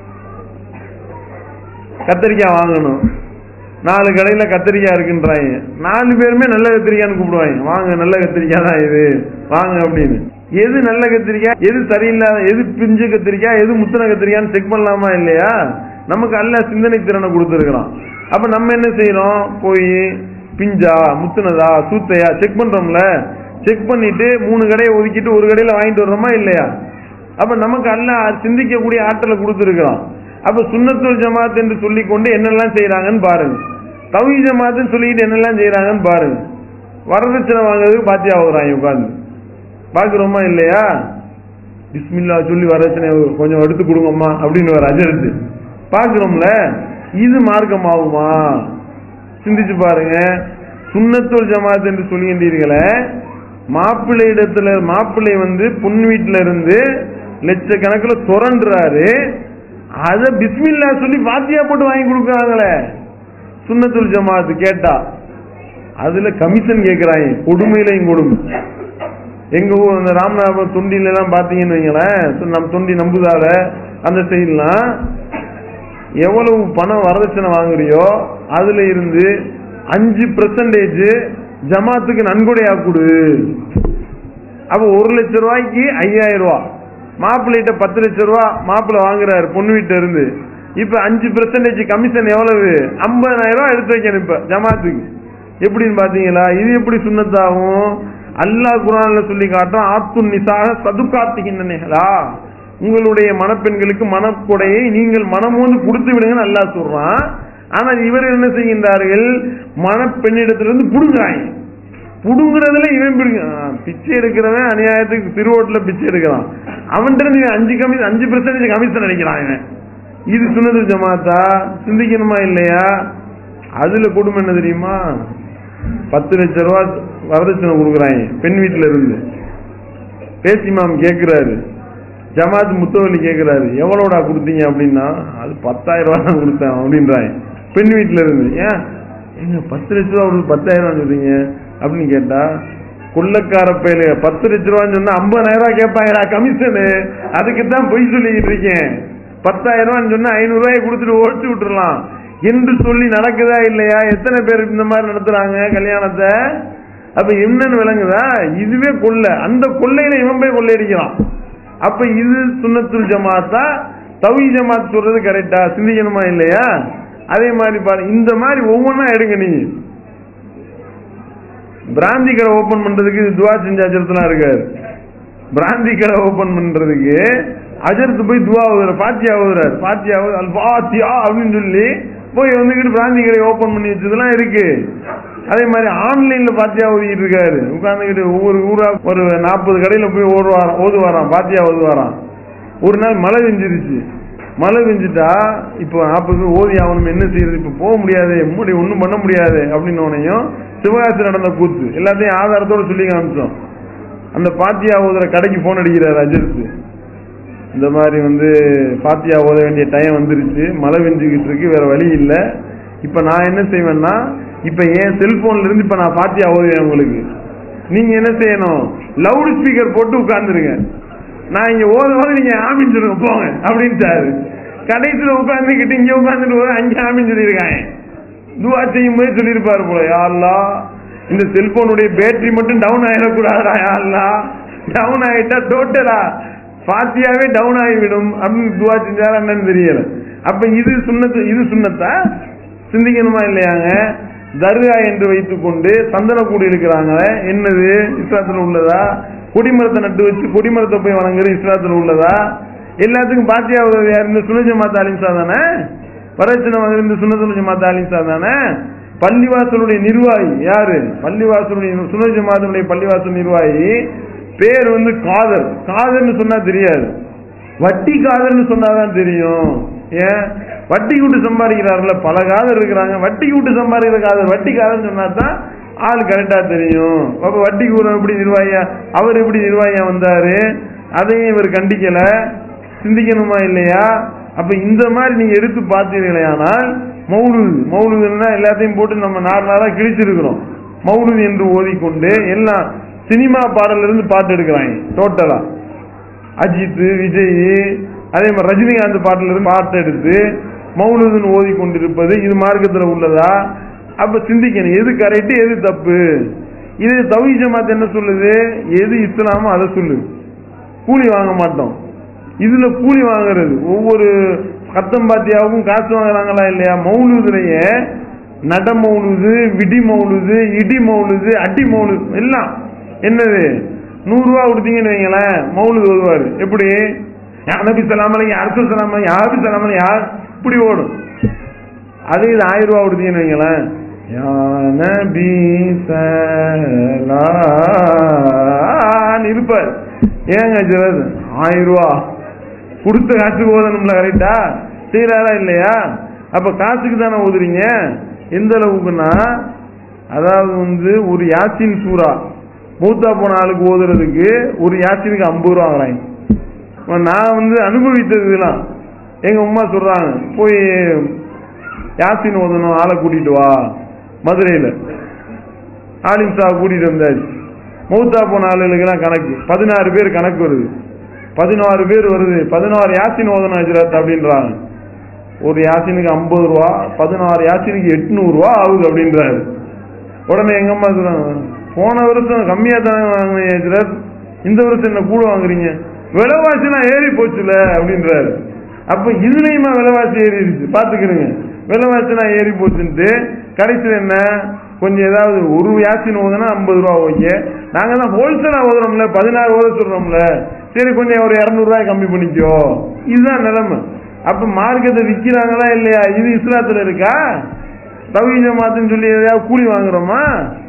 A: கத்திரிக்காய் வாங்கணும் நாலு கடையில கத்திரிக்காய் இருக்குன்றாங்க நாலு பேருமே நல்ல கத்திரிக்காய்னு கூப்பிடுவாங்க வாங்க நல்ல கத்திரிக்காய் தான் இது வாங்க அப்படின்னு எது நல்ல கத்திரிக்காய் எது சரியில்லாத எது பிஞ்சு கத்திரிக்காய் எது முத்தின கத்திரிக்காய்னு செக் பண்ணலாமா இல்லையா நமக்கு அல்ல சிந்தனை திறனை கொடுத்துருக்கிறான் அப்ப நம்ம என்ன செய்யறோம் போய் பிஞ்சா முத்துனதா சூத்தையா செக் பண்றோம்ல செக் பண்ணிட்டு மூணு கடையை ஒதுக்கிட்டு ஒரு கடையில வாங்கிட்டு வர்றோமா இல்லையா அப்ப நமக்கு அல்ல சிந்திக்கக்கூடிய ஆற்றலை கொடுத்துருக்கிறான் அப்ப சுன்னத்துல் ஜமாத் என்று சொல்லிக்கொண்டு என்னெல்லாம் செய்யறாங்கன்னு பாருங்க தவி ஜமாத்துன்னு சொல்லிக்கிட்டு என்னெல்லாம் செய்யறாங்கன்னு பாருங்க வரதட்சணை வாங்குறதுக்கு பாத்தியா ஆகுறாங்க உட்காந்து பாக்குறோமா இல்லையா பிஸ்மில்லா சொல்லி வரதட்சணை கொஞ்சம் எடுத்து கொடுங்கம்மா அப்படின்னு வர அஜரத்து பாக்குறோம்ல இது மார்க்கமாகுமா சிந்திச்சு பாருங்க சுன்னத்துல் ஜமாத் என்று சொல்கின்றீர்களே மாப்பிள்ளை இடத்துல மாப்பிள்ளை வந்து பொன் வீட்டுல இருந்து லட்சக்கணக்கில் சுரண்டுறாரு அத பிஸ்மில்லா சொல்லி பாத்தியா போட்டு வாங்கி கொடுக்குறாங்களே சுன்னத்துல் ஜமாத் கேட்டா அதுல கமிஷன் கேக்குறாங்க கொடுமையிலையும் கொடுமை எங்க ஊர் அந்த ராமநாதபுரம் தொண்டில எல்லாம் பாத்தீங்கன்னு வைங்களேன் சு- நம்ம தொண்டி நம்புதால அந்த சைட்லாம் எவ்வளவு பணம் வரதட்சணை வாங்குறியோ அதுல இருந்து அஞ்சு பெர்சன்டேஜ் ஜமாத்துக்கு நன்கொடையா கொடு அப்ப ஒரு லட்சம் ரூபாய்க்கு ஐயாயிரம் ரூபாய் மாப்பிள்ளைகிட்ட பத்து லட்சம் ரூபா மாப்பிள்ளை வாங்குறாரு பொண்ணு வீட்டுல இருந்து இப்ப அஞ்சு பெர்சன்டேஜ் கமிஷன் எவ்வளவு ஐம்பதாயிரம் ரூபாய் எடுத்து வைக்கணும் இப்ப ஜமாத்துக்கு எப்படின்னு பாத்தீங்களா இது எப்படி சுண்ணத்தாகும் அல்லாஹ் குரான்ல சொல்லி காட்டும் ஆத்து நிசாக சதுக்காத்துகின்றனேகளா உங்களுடைய மணப்பெண்களுக்கு மனக்கொடையை நீங்கள் மனமோந்து கொடுத்து விடுங்கன்னு அல்லாஹ் சொல்றான் ஆனால் இவர் என்ன செய்கின்றார்கள் மணப்பெண்ணிடத்திலிருந்து புடுங்குறாங்க புடுங்குறதுல இவன் பிடிங்க ஆ, பிச்சை எடுக்கிறவன் அநியாயத்துக்கு திருவோட்டுல பிச்சை எடுக்கிறான் அவன்கிட்ட இருந்து இவன் அஞ்சு கமி அஞ்சு பெர்சன்டேஜ் கமிஷன் அடிக்கிறான் இவன் இது சுனது ஜமாத்தா சிந்திக்கணுமா இல்லையா அதுல குடும்பம் என்ன தெரியுமா பத்து லட்சம் ரூபா வரதட்சணை கொடுக்குறாங்க பெண் வீட்டுல இருந்து பேசிமாம் கேக்குறாரு ஜமாத் முத்தவல்லி கேக்குறாரு எவ்வளோடா கொடுத்தீங்க அப்படின்னா அது பத்தாயிரம் ரூபா தான் கொடுத்தேன் அப்படின்றாங்க பெண் வீட்டுல இருந்து ஏன் எங்க பத்து லட்ச ரூபா உங்களுக்கு பத்தாயிரம் ரூபா சொல்றீங்க அப்படின்னு கேட்டா கொள்ளக்கார பயில பத்து லட்ச ரூபான்னு சொன்னா ஐம்பதாயிரம் ரூபாய் கேட்பாங்கடா கமிஷனு அதுக்கு தான் பொய் சொல்லிக்கிட்டு இருக்கேன் பத்தாயிரம் ரூபான்னு சொன்னா ஐநூறு ரூபாய் கொடுத்துட்டு ஒழிச்சு விட்டுறலாம் என்று சொல்லி நடக்குதா இல்லையா எத்தனை பேர் இந்த மாதிரி நடத்துறாங்க கல்யாணத்தை அப்ப என்னன்னு விளங்குதா இதுவே கொள்ளை அந்த கொள்ளையில இவன் போய் கொள்ளையடிக்கிறான் அப்ப இது சுன்னத்துல் ஜமாத்தா தவி ஜமாத் சொல்றது கரெக்டா சிந்திக்கணுமா இல்லையா அதே மாதிரி பாரு இந்த மாதிரி ஒவ்வொன்றா எடுங்க நீங்க பிராந்தி கடை ஓபன் பண்றதுக்கு துவா செஞ்ச அஜரத்துலாம் இருக்காரு பிராந்தி கடை ஓபன் பண்றதுக்கு அஜரத்து போய் துவா ஓதுற பாத்தியா ஓதுறாரு பாத்தியா ஓது அல் பாத்தியா அப்படின்னு சொல்லி போய் வந்துக்கிட்டு பிராந்தி கடை ஓபன் பண்ணி வச்சதெல்லாம் இருக்கு அதே மாதிரி ஆன்லைன்ல பாத்தியா ஓதிக்கிட்டு இருக்காரு உட்கார்ந்துக்கிட்டு ஒவ்வொரு ஊரா ஒரு நாற்பது கடையில போய் ஓடுவாராம் ஓதுவாராம் பாத்தியா ஓதுவாராம் ஒரு நாள் மழை பெஞ்சிருச்சு மழை பெஞ்சிட்டா இப்போ நாற்பது பேர் ஓதி ஆகணும் என்ன செய்யறது இப்போ போக முடியாது முடி ஒன்றும் பண்ண முடியாது அப்படின்னு உடனேயும் சிவகாசி நடந்த கூத்து எல்லாத்தையும் ஆதாரத்தோட சொல்லி காமிச்சோம் அந்த பாத்தியா ஓதுற கடைக்கு போன் அடிக்கிறாரு அஜித் இந்த மாதிரி வந்து பாத்தியா ஓத வேண்டிய டைம் வந்துருச்சு மழை பெஞ்சுக்கிட்டு இருக்கு வேற வழி இல்லை இப்போ நான் என்ன செய்வேன்னா இப்போ என் செல்போன்ல இருந்து இப்போ நான் பாத்தியா ஓதுவேன் உங்களுக்கு நீங்க என்ன செய்யணும் லவுட் ஸ்பீக்கர் போட்டு உட்கார்ந்துருங்க நான் இங்க ஓத ஓத நீங்க ஆமின்னு சொல்லுங்க போங்க அப்படின்ட்டாரு கடைசியில் உட்கார்ந்துக்கிட்டு இங்க உட்கார்ந்துட்டு போது அங்க ஆமின்னு சொல்லியிருக்காங்க துவா செய்யும் போது சொல்லியிருப்பாரு போல யா அல்லாஹ் இந்த செல்போனுடைய பேட்டரி மட்டும் டவுன் ஆயிடக்கூடாதா யா அல்லாஹ் டவுன் ஆயிட்டா டோட்டலா பாத்தியாவே டவுன் ஆகிவிடும் அப்படின்னு துவா செஞ்சாரா என்னன்னு தெரியல அப்ப இது சுண்ணத்து இது சுண்ணத்தா சிந்திக்கணுமா இல்லையாங்க தர்கா என்று வைத்துக் கொண்டு சந்தனக்கூடி இருக்கிறாங்க என்னது இஸ்லாத்துல உள்ளதா கொடிமரத்தை நட்டு வச்சு கொடிமரத்தை போய் வணங்குறது இஸ்லாத்துல உள்ளதா எல்லாத்துக்கும் பாத்தியா உதவி யார் இந்த சுனஜ மாத்தா அலிம்சா தானே வரட்சணை வந்து இந்த சுனதுல மாத்தா அலிம்சா தானே பள்ளிவாசலுடைய நிர்வாகி யாரு பள்ளிவாசலுடைய சுனஜ மாதனுடைய பள்ளிவாசல் நிர்வாகி பேர் வந்து காதர் காதர்னு சொன்னா தெரியாது வட்டி காதர்னு சொன்னாதான் தெரியும் ஏன் வட்டி விட்டு சம்பாதிக்கிறாருல பல காதர் இருக்கிறாங்க வட்டி விட்டு சம்பாதிக்கிற காதர் வட்டி காதர்னு சொன்னா தான் ஆள் கரெக்டா தெரியும் அப்ப வட்டி கூறம் எப்படி நிர்வாகியா அவர் எப்படி நிர்வாகியா வந்தாரு அதையும் இவர் கண்டிக்கல சிந்திக்கணுமா இல்லையா அப்ப இந்த மாதிரி நீங்க எடுத்து பார்த்தீர்களேயானால் மௌலுது மௌலுதுன்னா எல்லாத்தையும் போட்டு நம்ம நாலு நாளா கிழிச்சிருக்கிறோம் மௌலுது என்று ஓதிக்கொண்டு எல்லாம் சினிமா பாடல்ல இருந்து பாட்டு எடுக்கிறாங்க டோட்டலா அஜித் விஜய் அதே மாதிரி ரஜினிகாந்த் பாட்டுல இருந்து பாட்டு எடுத்து மௌலுதுன்னு ஓதி கொண்டிருப்பது இது மார்க்கத்துல உள்ளதா அப்ப சிந்திக்கணும் எது கரெக்ட் எது தப்பு இது தவி ஜமாத் என்ன சொல்லுது எது இஸ்லாமோ அதை சொல்லு கூலி வாங்க மாட்டோம் இதுல கூலி வாங்குறது ஒவ்வொரு கத்தம் பாத்தியாவுக்கும் காசு வாங்குறாங்களா இல்லையா மௌலுதுலயே நட மௌலுது விடி மௌலுது இடி மௌலுது அடி மௌலுது எல்லாம் என்னது நூறு ரூபா கொடுத்தீங்கன்னு வைங்களேன் மௌலுது வருவாரு எப்படி நபி சலாமலை அரசு சலாமலை யாபி சலாமலை யார் இப்படி ஓடும் அது இது ஆயிரம் ரூபா கொடுத்தீங்கன்னு வைங்களேன் யா நபி சலாம் இருப்பார் ஏங்க சிலர் ஆயிரம் ரூபா கொடுத்த காசுக்கு ஓதணும்ல கரெக்டா செய்யறாரா இல்லையா அப்ப காசுக்கு தானே ஓதுறீங்க எந்த அளவுக்குன்னா அதாவது வந்து ஒரு யாசின் சூறா மூத்தா போன ஆளுக்கு ஓதுறதுக்கு ஒரு யாசினுக்கு ஐம்பது ரூபா வாங்குறாங்க இப்ப நான் வந்து அனுபவித்தது இதெல்லாம் எங்க அம்மா சொல்றாங்க போய் யாசின் ஓதணும் ஆளை கூட்டிட்டு வா மதுரையில ஆலிம் சாஹ் கூட்டிட்டு வந்தாச்சு மௌத்தா போன ஆளுகளுக்கெல்லாம் கணக்கு பதினாறு பேர் கணக்கு வருது பதினாறு பேர் வருது பதினாறு யாசின் ஓதணும் ஹஜ்ரத் அப்படின்றாங்க ஒரு யாசினுக்கு ஐம்பது ரூபா பதினாறு யாசினுக்கு எட்நூறு ரூபா ஆகுது அப்படின்றாரு உடனே எங்க அம்மா சொல்றாங்க போன வருஷம் கம்மியா தானே வாங்கினீங்க ஹஜ்ரத் இந்த வருஷம் என்ன கூட வாங்குறீங்க விலைவாசிலாம் ஏறி போச்சுல அப்படின்றாரு அப்ப இதுலயுமா விலைவாசி ஏறிடுச்சு பாத்துக்கிறீங்க விலைவாசிலாம் ஏறி போச்சுன்ட்டு கடைசியில் என்ன கொஞ்சம் ஏதாவது ஒரு யாசின் ஓதுனா ஐம்பது ரூபா ஓகே நாங்க தான் ஹோல்சேலா ஓதுறோம்ல பதினாறு ஓத சொல்றோம்ல சரி கொஞ்சம் ஒரு இரநூறு ரூபாய் கம்மி பண்ணிக்கோ இதுதான் நிலைமை அப்ப மார்க்கெட்டை விக்கிறாங்களா இல்லையா இது இஸ்லாத்துல இருக்கா தவீஜ மாத்துன்னு சொல்லி எதையாவது கூலி வாங்குறோமா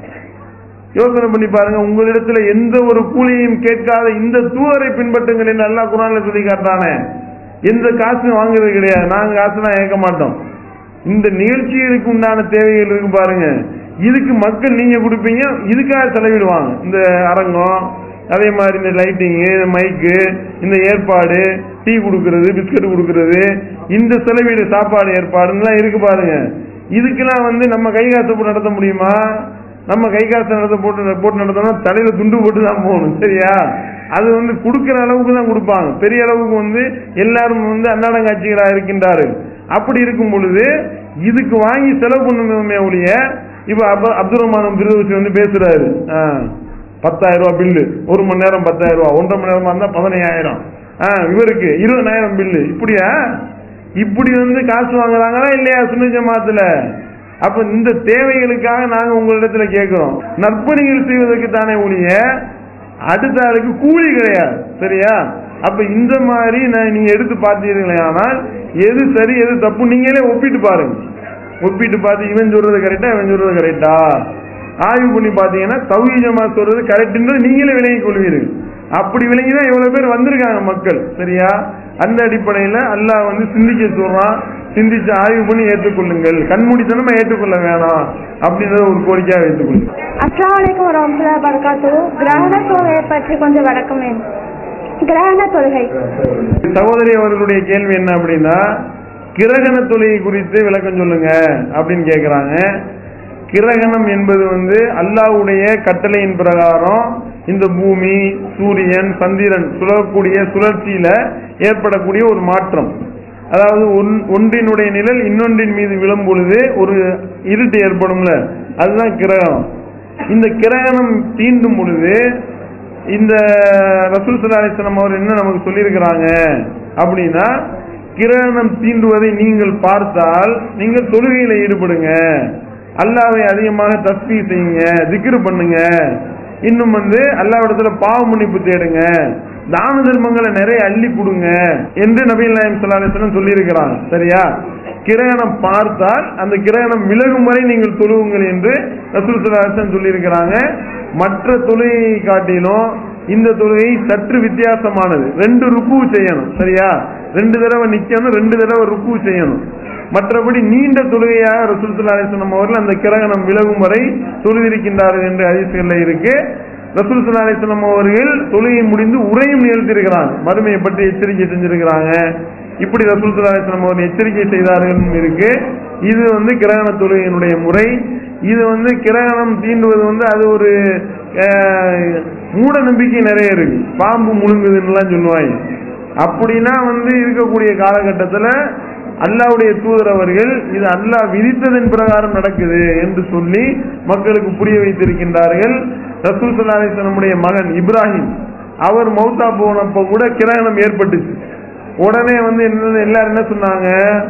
A: யோசனை பண்ணி பாருங்க உங்களிடத்துல எந்த ஒரு கூலியையும் கேட்காத இந்த தூதரை பின்பற்றுங்கள் என்று அல்லாஹ் குரான்ல சொல்லி காட்டானே எந்த காசும் வாங்குறது கிடையாது நாங்க காசுலாம் ஏற்க மாட்டோம் இந்த நிகழ்ச்சிகளுக்கு உண்டான தேவைகள் இருக்கு பாருங்க இதுக்கு மக்கள் நீங்க கொடுப்பீங்க இதுக்காக செலவிடுவாங்க இந்த அரங்கம் அதே மாதிரி இந்த லைட்டிங்கு இந்த மைக்கு இந்த ஏற்பாடு டீ கொடுக்கறது பிஸ்கட் கொடுக்கறது இந்த செலவீடு சாப்பாடு ஏற்பாடுலாம் இருக்கு பாருங்க இதுக்கெல்லாம் வந்து நம்ம கை காசு போட்டு நடத்த முடியுமா நம்ம கை காசு நடத்த போட்டு போட்டு நடத்தோம்னா தலையில துண்டு போட்டு தான் போகணும் சரியா அது வந்து கொடுக்கிற அளவுக்கு தான் கொடுப்பாங்க பெரிய அளவுக்கு வந்து எல்லாரும் வந்து அன்னாடம் காட்சிகளாக இருக்கின்றார்கள் அப்படி இருக்கும் பொழுது இதுக்கு வாங்கி செலவு பண்ணுமே ஒழிய இப்ப அப்து- அப்துல் ரஹ்மான் பிரிதோசி வந்து பேசுறாரு ஆ, பத்தாயிரம் ரூபாய் பில்லு ஒரு மணி நேரம் பத்தாயிரம் ரூபாய் ஒன்றரை மணி நேரமா இருந்தா பதினையாயிரம் ஆ, இவருக்கு இருபதாயிரம் பில்லு இப்படியா இப்படி வந்து காசு வாங்குறாங்களா இல்லையா சுன்ன ஜமாத்துல அப்ப இந்த தேவைகளுக்காக நாங்க உங்களிடத்துல கேட்கிறோம் நற்பணிகள் செய்வதற்கு தானே ஒழிய அடுத்த ஆளுக்கு கூலி கிடையாது சரியா அப்ப இந்த மாதிரி நான் நீங்க எடுத்து பார்த்தீர்களே ஆனால் எது சரி எது தப்பு நீங்களே ஒப்பிட்டு பாருங்க ஒப்பிட்டு பார்த்து இவன் சொல்றது கரெக்டா இவன் சொல்றது கரெக்டா ஆய்வு பண்ணி பார்த்தீங்கன்னா தௌஹீஜமா சொல்றது கரெக்ட்ன்றது நீங்களே விளங்கிக் கொள்வீர்கள் அப்படி விளங்கிதான் இவ்வளவு பேர் வந்திருக்காங்க மக்கள் சரியா அந்த அடிப்படையில அல்லாஹ் வந்து சிந்திக்க சொல்றான் சிந்திச்சு ஆய்வு பண்ணி ஏற்றுக்கொள்ளுங்கள் கண்மூடித்தனமா ஏற்றுக்கொள்ள வேணாம் அப்படின்றத ஒரு கோரிக்கையா வைத்துக் கொள்ளுங்கள்
F: அஸ்லாம் வலைக்கம் வரமத்துல்லா வரகாத்து கிரகண தொழுகையை பற்றி கொஞ்சம் விளக்கம் வேணும் கிரகண தொழுகை
A: சகோதரி அவர்களுடைய கேள்வி என்ன அப்படின்னா கிரகண தொழுகை குறித்து விளக்கம் சொல்லுங்க அப்படின்னு கேக்குறாங்க கிரகணம் என்பது வந்து அல்லாஹ்வுடைய கட்டளையின் பிரகாரம் இந்த பூமி சூரியன் சந்திரன் சுழலக்கூடிய சுழற்சியில ஏற்படக்கூடிய ஒரு மாற்றம் அதாவது ஒன்- ஒன்றினுடைய நிழல் இன்னொன்றின் மீது விழும் பொழுது ஒரு இருட்டு ஏற்படும்ல அதுதான் கிரகணம் இந்த கிரகணம் தீண்டும் பொழுது இந்த ரசூல் ஸல்லல்லாஹு அலைஹி வஸல்லம் அவர் என்ன நமக்கு சொல்லியிருக்கிறாங்க அப்படின்னா கிரகணம் தீண்டுவதை நீங்கள் பார்த்தால் நீங்கள் தொழுகையில ஈடுபடுங்க அல்லாவை அதிகமாக தஸ்பீ செய்யுங்க திக்ரு பண்ணுங்க இன்னும் வந்து அல்லாவிடத்துல பாவ மன்னிப்பு தேடுங்க தான தர்மங்களை நிறைய அள்ளி கொடுங்க என்று நபீல் நாயம் சொல்லாசனம் சொல்லியிருக்கிறாங்க சரியா கிரகணம் பார்த்தால் அந்த கிரகணம் விலகும் வரை நீங்கள் தொழுவுங்கள் என்று ரசூல் சொல்லாசன் சொல்லியிருக்கிறாங்க மற்ற தொழுகையை காட்டிலும் இந்த தொழுகை சற்று வித்தியாசமானது ரெண்டு ருக்கு செய்யணும் சரியா ரெண்டு தடவை நிக்கணும் ரெண்டு தடவை ருக்கு செய்யணும் மற்றபடி நீண்ட தொழுகையாக ரசூல் ஸல்லல்லாஹு அலைஹி வஸல்லம் அவர்கள் அந்த கிரகணம் விலகும் வரை தொழுதிருக்கின்றார்கள் என்று ஹதீஸ்கள்ல இருக்கு ரசூல் ஸல்லல்லாஹு அலைஹி வஸல்லம் அவர்கள் தொழுகை முடிந்து உரையும் நிகழ்த்தியிருக்கிறாங்க மறுமையை பற்றி எச்சரிக்கை செஞ்சிருக்கிறாங்க இப்படி ரசூல் ஸல்லல்லாஹு அலைஹி வஸல்லம் அவர்கள் எச்சரிக்கை செய்தார்கள் இருக்கு இது வந்து கிரகண தொழுகையினுடைய முறை இது வந்து கிரகணம் தீண்டுவது வந்து அது ஒரு அஹ், மூட நம்பிக்கை நிறைய இருக்கு பாம்பு முழுங்குதுன்னுலாம் சொல்லுவாங்க அப்படின்னா வந்து இருக்கக்கூடிய காலகட்டத்துல அல்லாவுடைய தூதர் அவர்கள் இது அல்லாஹ் விதித்ததன் பிரகாரம் நடக்குது என்று சொல்லி மக்களுக்கு புரிய வைத்திருக்கின்றார்கள் ரசூல் ஸல்லல்லாஹு அலைஹி வஸல்லமுடைய மகன் இப்ராஹிம் அவர் மௌத்தா போனப்ப கூட கிரகணம் ஏற்பட்டுச்சு உடனே வந்து என்ன எல்லாரும் என்ன சொன்னாங்க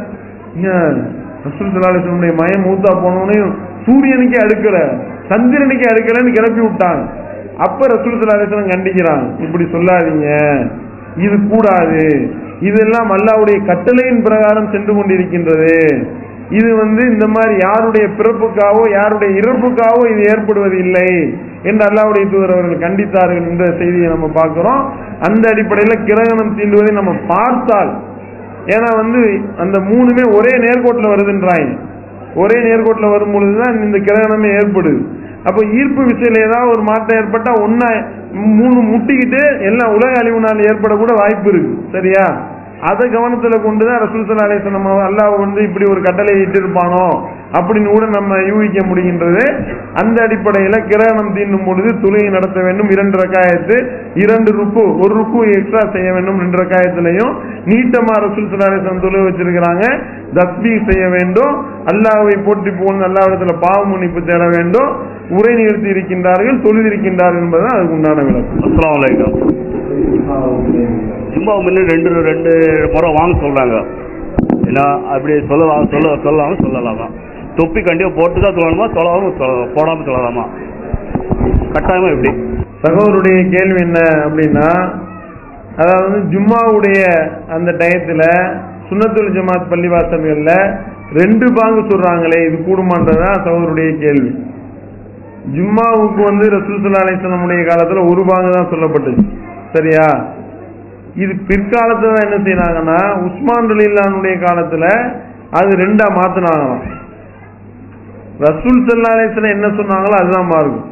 A: ஏன், ரசூல் ஸல்லல்லாஹு அலைஹி வஸல்லமுடைய மகன் மௌத்தா போனவனையும் சூரியனுக்கே அடுக்கல சந்திரனுக்கே அடுக்கலன்னு கிளப்பி விட்டாங்க அப்ப ரசூல் ஸல்லல்லாஹு அலைஹி வஸல்லம் கண்டிக்கிறாங்க இப்படி சொல்லாதீங்க இது கூடாது இதெல்லாம் அல்லாவுடைய கட்டளையின் பிரகாரம் சென்று கொண்டிருக்கின்றது இது வந்து இந்த மாதிரி யாருடைய பிறப்புக்காவோ யாருடைய இறப்புக்காவோ இது ஏற்படுவது இல்லை என்று அல்லாவுடைய தூதர் அவர்கள் கண்டித்தார்கள் என்ற செய்தியை நம்ம பார்க்கிறோம் அந்த அடிப்படையில் கிரகணம் தீண்டுவதை நம்ம பார்த்தால் ஏன்னா வந்து அந்த மூணுமே ஒரே நேர்கோட்டில் வருதுன்றாங்க ஒரே நேர்கோட்டில் வரும் பொழுதுதான் இந்த கிரகணமே ஏற்படுது அப்போ ஈர்ப்பு விசையில ஏதாவது ஒரு மாற்றம் ஏற்பட்டா ஒன்னா மூணு முட்டிக்கிட்டு எல்லாம் உலக அழிவுனால் ஏற்படக்கூட வாய்ப்பு இருக்கு சரியா அதை கவனத்துல கொண்டுதான் ரசூல் சல்லா அலிஸ்லாம் அல்லாஹ் வந்து இப்படி ஒரு கட்டளை இட்டிருப்பானோ அப்படின்னு கூட நம்ம யூகிக்க முடிகின்றது அந்த அடிப்படையில கிரகணம் தீண்டும் பொழுது துளையை நடத்த வேண்டும் இரண்டு ரக்காயத்து இரண்டு ருக்கு ஒரு ருக்கு எக்ஸ்ட்ரா செய்ய வேண்டும் ரெண்டு ரக்காயத்திலையும் நீட்டமா ரசூல் சல்லா அலிஸ்லாம் துளை வச்சிருக்கிறாங்க தஸ்பீ செய்ய வேண்டும் அல்லாஹ்வை போற்றி போகணும் அல்லாவிடத்துல பாவ மன்னிப்பு தேட வேண்டும் உரை நிகழ்த்தி இருக்கின்றார்கள் தொழுதிருக்கின்றார்கள் என்பதுதான் அதுக்கு உண்டான விளக்கம்
G: அஸ்லாம் வலைக்கம் ஜும்மா முன்ன ரெண்டு ரெண்டு முறை வாங்க சொல்றாங்க ஏன்னா அப்படி சொல்லலாம் சொல்ல சொல்லலாமா சொல்லலாமா தொப்பி கண்டிப்பாக போட்டு தான் சொல்லணுமா சொல்லாமல் போடாமல் சொல்லலாமா கட்டாயமா எப்படி
A: சகோதரருடைய கேள்வி என்ன அப்படின்னா அதாவது வந்து ஜும்மாவுடைய அந்த டயத்துல சுன்னத்துல் ஜமாத் பள்ளிவாசல்கள்ல ரெண்டு பாங்கு சொல்றாங்களே இது கூடுமான்றதான் சகோதரருடைய கேள்வி ஜும்மாவுக்கு வந்து ரசூல் சல்லா அலிஸ்லமுடைய காலத்துல ஒரு பாங்கு தான் சொல்லப்பட்டது சரியா இது பிற்காலத்துல தான் என்ன செய்யறாங்கன்னா உஸ்மான் ரலில்லானுடைய காலத்துல அது ரெண்டா மாத்தினாங்களாம் ரசூல் சல்லா அலிஸ்லாம் என்ன சொன்னாங்களோ அதுதான் மார்க்கம்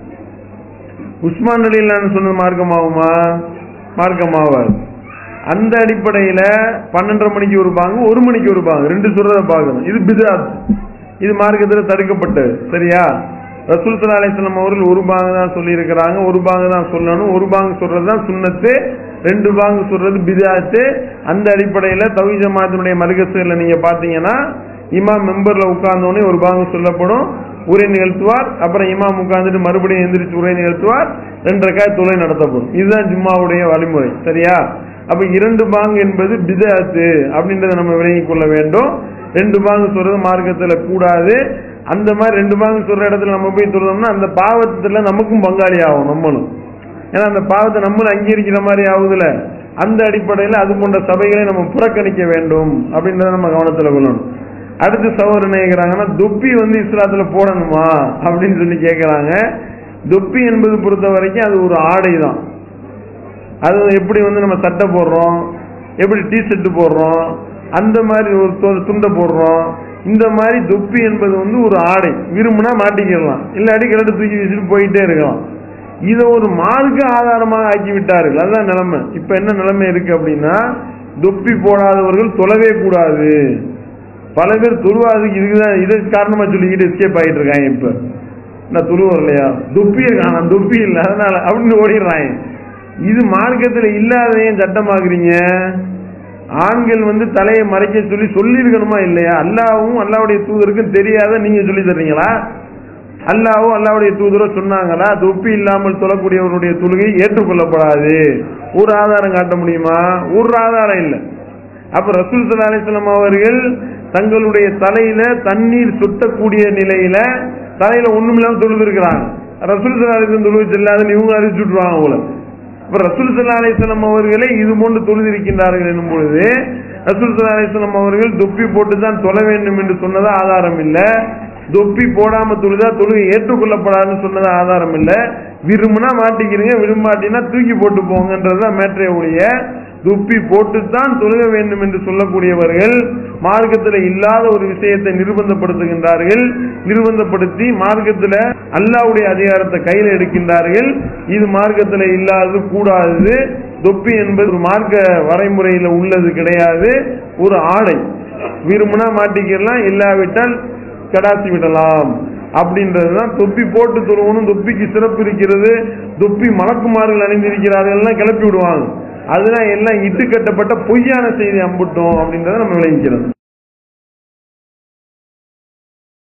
A: உஸ்மான் அலிலான்னு சொன்ன மார்க்கமாகுமா மார்க்கமாவாது அந்த அடிப்படையில பன்னெண்டரை மணிக்கு ஒரு பாங்கு ஒரு மணிக்கு ஒரு பாங்கு ரெண்டு சொல்றத பார்க்கணும் இது பிதாத் இது மார்க்கத்தில் தடுக்கப்பட்டது சரியா ரசூல் சல்லா அலிஸ்லாம் அவர்கள் ஒரு பாங்கு தான் சொல்லி இருக்கிறாங்க ஒரு பாங்கு தான் சொல்லணும் ஒரு பாங்கு சொல்றது தான் சுண்ணத்து ரெண்டு பாங்கு சொல்றது பிதாத்து அந்த அடிப்படையில தவி ஜமாத்தினுடைய மருகசுல நீங்க பாத்தீங்கன்னா இமாம் மெம்பர்ல உட்கார்ந்தோடனே ஒரு பாங்கு சொல்லப்படும் உரை நிகழ்த்துவார் அப்புறம் இமாம் உட்கார்ந்துட்டு மறுபடியும் எந்திரிச்சு உரை நிகழ்த்துவார் ரெண்டு ரக்காய் தொலை நடத்தப்படும் இதுதான் ஜும்மாவுடைய வழிமுறை சரியா அப்ப இரண்டு பாங்கு என்பது பிதாத்து அப்படின்றத நம்ம விளங்கிக் கொள்ள வேண்டும் ரெண்டு பாங்கு சொல்றது மார்க்கத்துல கூடாது அந்த மாதிரி ரெண்டு பாங்கு சொல்ற இடத்துல நம்ம போய் சொல்றோம்னா அந்த பாவத்துல நமக்கும் பங்காளி ஆகும் நம்மளும் ஏன்னா அந்த பாவத்தை நம்மளும் அங்கீகரிக்கிற மாதிரி ஆகுதுல அந்த அடிப்படையில் அது போன்ற சபைகளை நம்ம புறக்கணிக்க வேண்டும் அப்படின்றத நம்ம கவனத்துல கொள்ளணும் அடுத்து சகோதரர் என்ன கேட்கிறாங்கன்னா தொப்பி வந்து இஸ்லாத்துல போடணுமா அப்படின்னு சொல்லி கேட்கறாங்க தொப்பி என்பது பொறுத்த வரைக்கும் அது ஒரு ஆடை தான் அது எப்படி வந்து நம்ம சட்டை போடுறோம் எப்படி டி ஷர்ட் போடுறோம் அந்த மாதிரி ஒரு து- துண்டை போடுறோம் இந்த மாதிரி தொப்பி என்பது வந்து ஒரு ஆடை விரும்புனா மாட்டிக்கிடலாம் இல்லாட்டி கிரட்டு தூக்கி வீசிட்டு போயிட்டே இருக்கலாம் இதை ஒரு மார்க்க ஆதாரமாக ஆக்கி விட்டார்கள் அதுதான் நிலைமை இப்ப என்ன நிலைமை இருக்கு அப்படின்னா தொப்பி போடாதவர்கள் தொழவே கூடாது பல பேர் துருவாதுக்கு இதுதான் இதை காரணமா சொல்லிக்கிட்டு எஸ்கேப் ஆகிட்டு இருக்காங்க இப்ப நான் துருவம் இல்லையா தொப்பியை காணாம் தொப்பி இல்லை அதனால அப்படின்னு ஓடிடுறாங்க இது மார்க்கத்துல இல்லாததையும் சட்டமாக்குறீங்க ஆண்கள் வந்து தலையை மறைக்க சொல்லி சொல்லியிருக்கணுமா இல்லையா அல்லாவும் அல்லாவுடைய தூதருக்கும் தெரியாத நீங்க சொல்லி தர்றீங்களா அல்லாவும் அல்லாவுடைய தூதரோ சொன்னாங்களா தொப்பி இல்லாமல் தொழக்கூடியவருடைய தொழுகை ஏற்றுக்கொள்ளப்படாது ஒரு ஆதாரம் காட்ட முடியுமா ஒரு ஆதாரம் இல்லை அப்ப ரசூல் சல்லா அலிஸ்லாம் அவர்கள் தங்களுடைய தலையில தண்ணீர் சொட்டக்கூடிய நிலையில தலையில ஒண்ணுமில்லாம தொழுது இருக்கிறாங்க ரசூல் சல்லா அலிஸ்லாம் தொழுவு செல்லாதுன்னு இவங்க அறிவிச்சு விட்டுருவாங்க போல அப்ப ரசூல் சல்லா அலிஸ்லாம் அவர்களே இது போன்று தொழுது இருக்கின்றார்கள் என்னும் பொழுது ரசூல் சல்லா அலிஸ்லாம் அவர்கள் தொப்பி போட்டு தான் தொழ வேண்டும் என்று சொன்னதா ஆதாரம் இல்ல தொப்பி போடாம தொழுதா தொழுகை ஏற்றுக்கொள்ளப்படாதுன்னு சொன்னதா ஆதாரம் இல்ல விரும்புனா மாட்டிக்கிறீங்க விரும்பாட்டினா தூக்கி போட்டு போங்கன்றதுதான் மேற்றைய ஒழிய துப்பி போட்டுத்தான் தொழுக வேண்டும் என்று சொல்லக்கூடியவர்கள் மார்க்கத்தில் இல்லாத ஒரு விஷயத்தை நிர்பந்தப்படுத்துகின்றார்கள் நிர்பந்தப்படுத்தி மார்க்கத்தில் அல்லாவுடைய அதிகாரத்தை கையில் எடுக்கின்றார்கள் இது மார்க்கத்தில் இல்லாதது கூடாதது தொப்பி என்பது ஒரு மார்க்க வரைமுறையில் உள்ளது கிடையாது ஒரு ஆடை விரும்பினா மாட்டிக்கலாம் இல்லாவிட்டால் கடாசி விடலாம் அப்படின்றதுதான் தொப்பி போட்டு தொழுவணும் தொப்பிக்கு சிறப்பு இருக்கிறது தொப்பி மலக்குமார்கள் அணிந்திருக்கிறார்கள் கிளப்பி விடுவாங்க அதெல்லாம் எல்லாம் இட்டு கட்டப்பட்ட பொய்யான செய்தி அம்புட்டோம் அப்படின்றத நம்ம விளங்கிக்கிறோம்